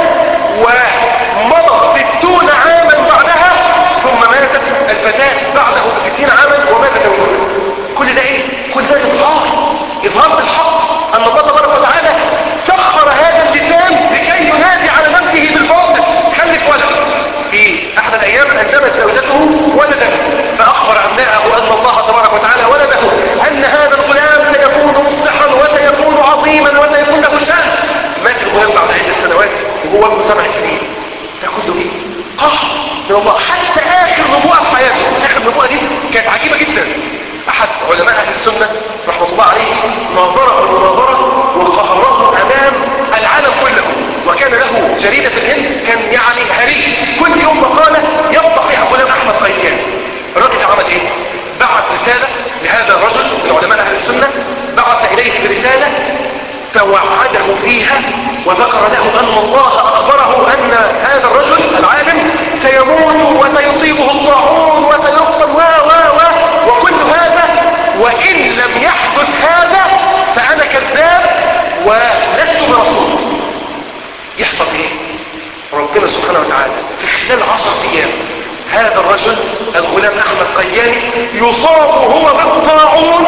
ومضى ستون عاما بعدها ثم ماتت الفتاة بعده بستين عاما ومات زوجها كل ده ايه؟ كل ده اظهار اظهار بالحق ان الله تبارك وتعالى سخر هذا اللسان لكي ينادي على نفسه بالباطل خلف ولد في احد الايام انجبت زوجته ولدا فاخبر ابنائه ان الله تبارك وتعالى ولده ان هذا الغلام سيكون مصلحا وسيكون عظيما وسيكون له شان مات الغلام بعد عدة سنوات وهو ابن سبع سنين ده كله ايه قهر من الله حتى اخر نبوءة في حياته اخر نبوءة دي كانت عجيبة جدا احد علماء اهل السنة رحمة الله عليه ناظره المناظرة وقهره امام العالم كله وكان له جريدة في الهند كان يعني هري كل يوم مقالة يفضح فيها غلام احمد قيان الراجل عمل ايه بعت رسالة لهذا الرجل من علماء اهل السنة بعث اليه برسالة توعده فيها وذكر له ان الله اخبره ان هذا الرجل العالم سيموت وسيصيبه الطاعون وسيقتل و و و وكل هذا وان لم يحدث هذا فانا كذاب ولست برسول يحصل ايه ربنا سبحانه وتعالى في خلال عشر ايام هذا الرجل الغلام احمد قياني يصاب هو بالطاعون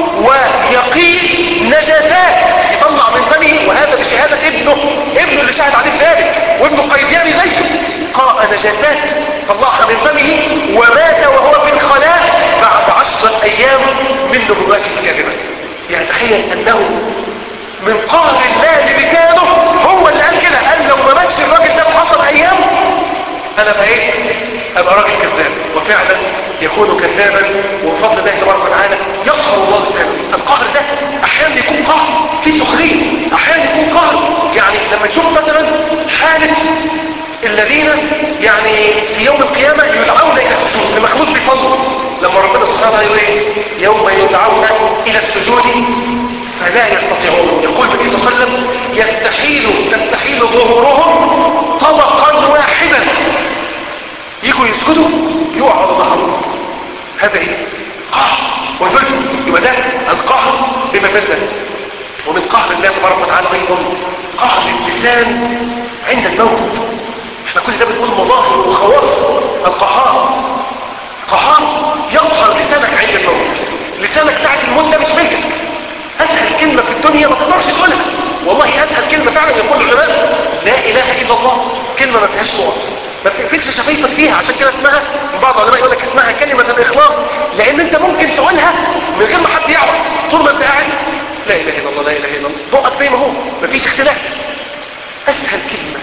ويقيه نجاسات يطلع من فمه وهذا بشهادة ابنه ابنه اللي شهد عليه ذلك وابنه قيدياني زيه قاء نجاسات طلعها من فمه ومات وهو في الخلاء بعد عشرة ايام من نبوات الكاذبة يعني تخيل انه من قهر الله لسانه هو اللي قال كده قال لو ما ماتش الراجل ده في 10 ايام انا بقيت ابقى راجل كذاب وفعلا يكون كذابا وبفضل الله تبارك وتعالى يقهر الله لسانه القهر ده احيانا يكون قهر في سخريه احيانا يكون قهر يعني لما تشوف مثلا حاله الى السجود فلا يستطيعون يقول النبي صلى الله عليه وسلم يستحيل تستحيل ظهورهم طبقا واحدا يجوا يسجدوا يقعوا على ظهرهم هذا ايه قهر وذل يبقى ده القهر بمثلة ومن قهر الله تبارك وتعالى ايضا قهر اللسان عند الموت احنا كل ده بنقول مظاهر وخواص القهار القهار يقهر لسانك عند الموت لسانك ساعة الموت ده مش ملكك اسهل كلمة في الدنيا ما تقدرش تقولها والله اسهل كلمة فعلا يقول العلماء لا اله الا الله كلمة ما فيهاش نقط ما بتقفلش شفايفك فيها عشان كده اسمها من بعض العلماء يقول لك اسمها كلمة الاخلاص لان انت ممكن تقولها من غير ما حد يعرف طول ما انت قاعد لا اله الا الله لا اله الا الله بقك زي ما هو مفيش اختلاف اسهل كلمة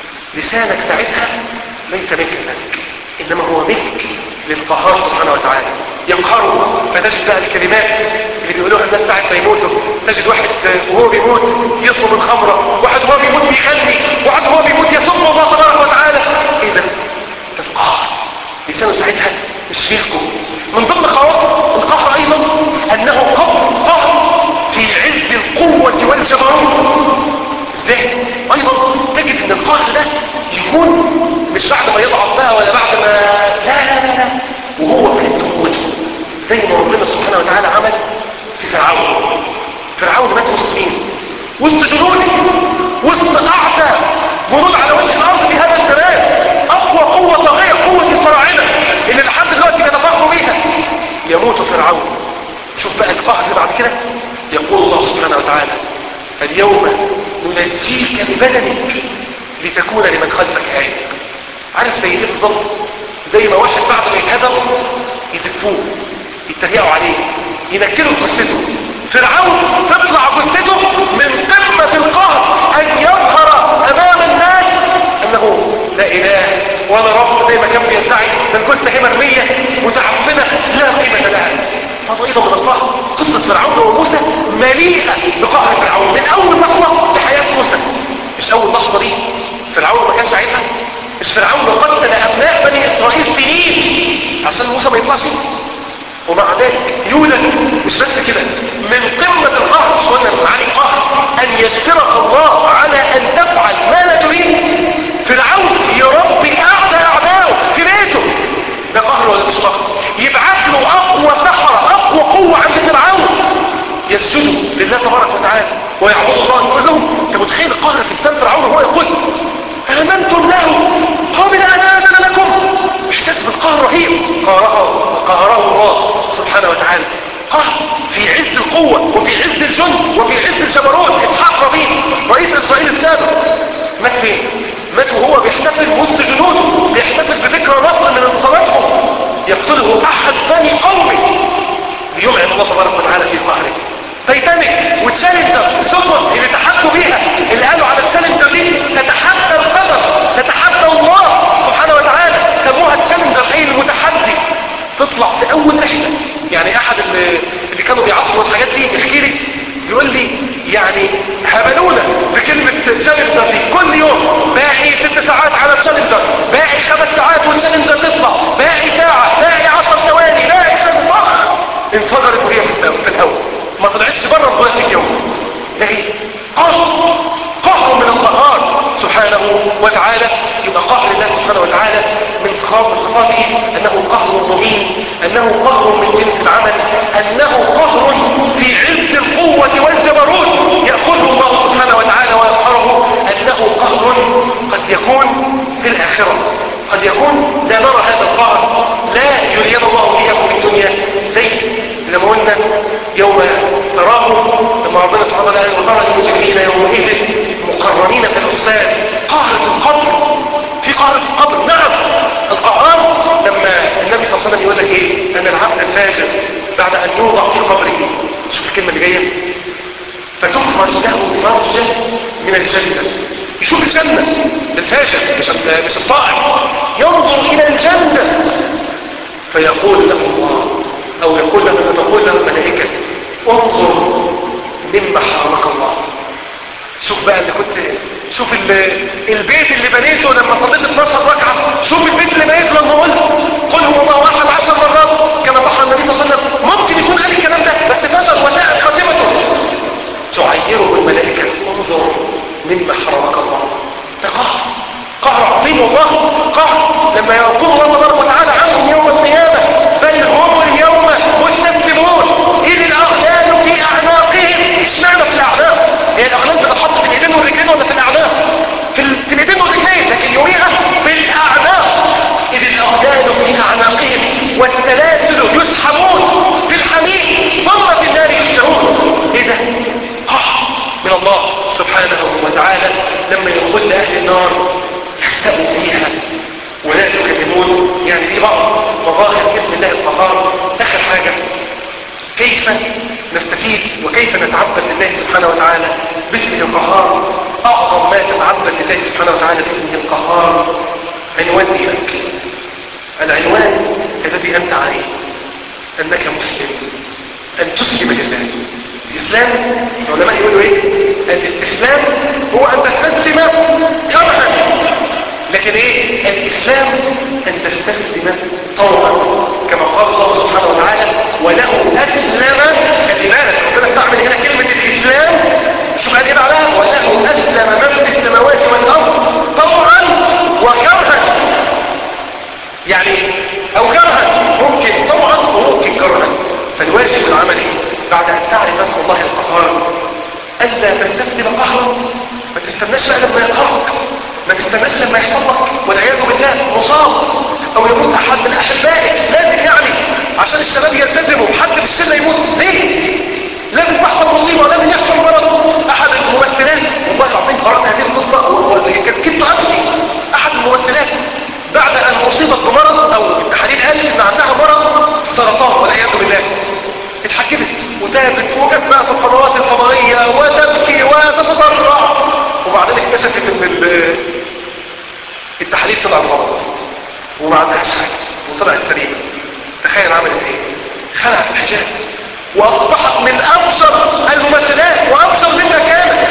لسانك ساعتها ليس ملكا لك انما هو ملك للقهار سبحانه وتعالى يقهره فتجد بقى الكلمات اللي بيقولوها الناس ساعة ما يموتوا تجد واحد وهو بيموت يطلب الخمرة واحد وهو بيموت بيغني واحد وهو بيموت يسب الله تبارك وتعالى ايه ده ده القهر لسانه ساعتها مش ملكه من ضمن خواص القهر ايضا انه قهر قهر في عز القوة والجبروت ازاي ايضا تجد ان القهر ده يكون مش بعد ما يضعف بقى ولا بعد ما لا لا لا, لا. وهو في عز قوته زي ما ربنا سبحانه وتعالى عمل في فرعون فرعون مات وسط مين وسط جنوده وسط اعتى جنود على وجه الارض في هذا الزمان اقوى قوه طاغيه قوه الفراعنه اللي لحد دلوقتي بيتفاخروا بيها يموت فرعون شوف بقى القهر اللي بعد كده يقول الله سبحانه وتعالى اليوم ننجيك ببدنك لتكون لمن خلفك آية عارف زي ايه بالظبط زي ما واحد بعد ما يتهدر يزفوه يتريقوا عليه ينكلوا جثته فرعون تطلع جثته من قمة القهر ان يظهر امام الناس انه لا اله ولا رب زي ما كان بيدعي ده الجثة هي مرمية متعفنة لا قيمة لها هذا ايضا من القهر قصة فرعون وموسى مليئة بقهر فرعون من اول لحظة في حياة موسى مش اول لحظة دي فرعون ما كانش عايزها مش فرعون قتل ابناء بني اسرائيل سنين عشان موسى ما يطلعش ومع ذلك يولد مش بس كده من قمة القهر مش قلنا من معاني القهر ان يشترك الله على ان تفعل ما لا تريد فرعون يربي اعدى اعدائه في بيته ده قهر ولا مش قهر يبعث له اقوى سحرة اقوى قوة عند فرعون يسجدوا لله تبارك وتعالى ويعبدوا الله يقول لهم انت متخيل القهر في لسان فرعون وهو يقول امنتم له قبل ان اذن لكم احساس بالقهر رهيب قهره قهره الله سبحانه وتعالى قهر في عز القوة وفي عز الجند وفي عز الجبروت اسحاق ربيع رئيس اسرائيل السابق مات فين مات وهو بيحتفل وسط جنوده بيحتفل بذكرى نصر من انتصاراتهم يقتله احد بني قومه ليمعن الله تبارك وتعالى في قهره تايتانيك وتشالنجر السفن اللي تحدوا بيها اللي قالوا على تشالنجر دي تتحدى القدر تتحدى الله سبحانه وتعالى سموها تشالنجر اي المتحدي تطلع في اول رحله يعني احد اللي, اللي كانوا بيعصروا الحاجات دي يحكي لي يقول لي يعني هبلونا بكلمة تشالنجر دي كل يوم باقي ست ساعات على تشالنجر باقي خمس ساعات والتشالنجر تطلع باقي ساعة باقي عشر ثواني باقي ضخ انفجرت وهي في الهواء ما طلعتش بره الغلاف الجوي ده ايه قهر قهر من القهار سبحانه وتعالى يبقى قهر الله سبحانه وتعالى من صفات من صفاته انه قهر مهين انه قهر من جنس العمل انه قهر في عز القوة والجبروت يأخذه الله سبحانه وتعالى ويقهره انه قهر قد يكون في الاخرة قد يكون لا نرى هذا القهر لا يريد الله اياكم في الدنيا زي لما قلنا يوم تراه لما ربنا سبحانه وتعالى وترى المجرمين يومئذ مقرنين في الاصفاد قهر في القبر في قهر في القبر نعم القهار لما النبي صلى الله عليه وسلم يقول لك ايه ان العبد الفاجر بعد ان يوضع في قبره شوف الكلمه اللي جايه فتخرج له فرجه من الجنه يشوف الجنه الفاجر مش مش الطائع ينظر الى الجنه فيقول له الله او يقول له فتقول له الملائكه انظر مما حرمك الله شوف بقى اللي كنت شوف البيت اللي بنيته لما صليت 12 ركعه شوف البيت اللي بنيته لما قلت قل هو الله احد 10 مرات كما صح النبي صلى الله عليه وسلم ممكن يكون قال الكلام ده بس فشل أكيد وكيف نتعبد لله سبحانه وتعالى باسمه القهار أعظم ما تتعبد لله سبحانه وتعالى باسمه القهار عنوان دينك العنوان الذي أنت عليه أنك مسلم أن تسلم لله الإسلام العلماء يقولوا إيه الاستسلام هو أن تستسلم كرها لكن إيه الإسلام أن تستسلم طوعا كما قال الله سبحانه وتعالى وله أسلم الإيمان ربنا استعمل هنا كلمة الإسلام شوف قال إيه بعدها وله أسلم من في السماوات والأرض طوعا وكرها يعني أو كرها ممكن طوعا وممكن كرها فالواجب العملي بعد أن تعرف اسم الله القهار ألا تستسلم قهرا ما تستناش بقى لما يقهرك ما تستناش لما يحصل لك والعياذ بالله مصاب أو يموت أحد من أحبائك لازم يعني عشان الشباب يلتزموا حد في الشلة يموت ليه؟ لازم تحصل مصيبة لازم يحصل مرض أحد الممثلات والله العظيم قرأت هذه القصة وكنت كنت أبكي أحد الممثلات بعد أن أصيبت بمرض أو التحاليل قالت إن عندها مرض السرطان والعياذ بالله اتحكمت وتابت وجت بقى في القنوات الفضائية وتبكي وتتضرع وبعدين اكتشفت ان التحاليل طلع غلط وما عندهاش حاجة وطلعت سليمة تخيل عملت ايه خلعت الحجاب واصبحت من ابشر الممثلات وابشر مما كانت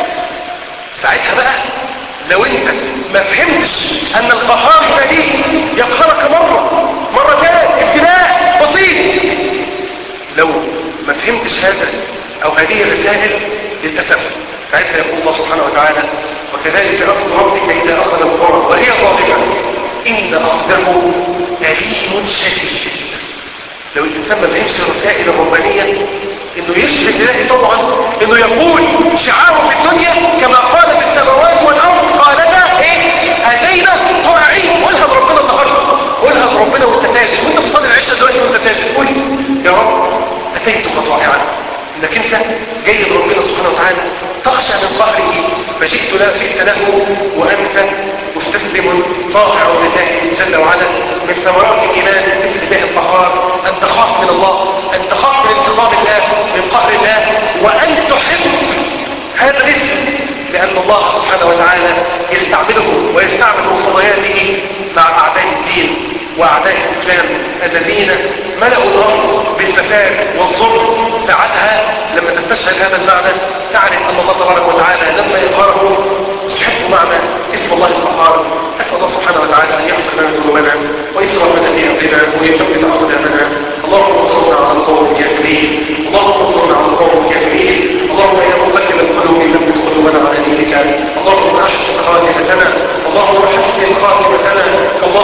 ساعتها بقى لو انت ما فهمتش ان القهار ده يقهرك مرة مرة تانية ابتلاء بسيط لو ما فهمتش هذا او هذه الرسائل للأسف ساعتها يقول الله سبحانه وتعالى وكذلك أخذ ربك إذا أخذ القرى وهي ظالمة إن أخذه أليم شديد لو الإنسان ما فهمش الرسائل الربانية إنه يشهد لله طبعا إنه يقول شعاره في الدنيا كما قالت السماوات والأرض قالتا إيه أتينا طائعين قولها بربنا النهارده قولها بربنا وانت ساجد وانت بتصلي العشاء دلوقتي وانت ساجد قول يا رب أتيتك طائعا انك انت جاي لربنا سبحانه وتعالى تخشى من قهره فجئت لا جئت له وانت مستسلم طائع لله جل وعلا من ثمرات الايمان مثل الله الطهار ان تخاف من الله ان تخاف من انتقام الله من قهر الله وان تحب هذا الاسم لان الله سبحانه وتعالى يستعمله ويستعمل مقتضياته مع اعداء الدين واعداء الاسلام الذين ملأوا الارض بالفساد والظلم ساعتها لما تستشهد هذا المعنى تعرف ان الله تبارك وتعالى لما يقهره تحب معنى اسم الله القهار اسال الله سبحانه وتعالى ان يغفر لنا ذنوبنا واسرافنا في امرنا ويثبت اقدامنا اللهم انصرنا على القوم الكافرين اللهم انصرنا على القوم الكافرين اللهم يا مقلب القلوب ثبت قلوبنا على دينك اللهم احسن خاتمتنا اللهم احسن خاتمتنا اللهم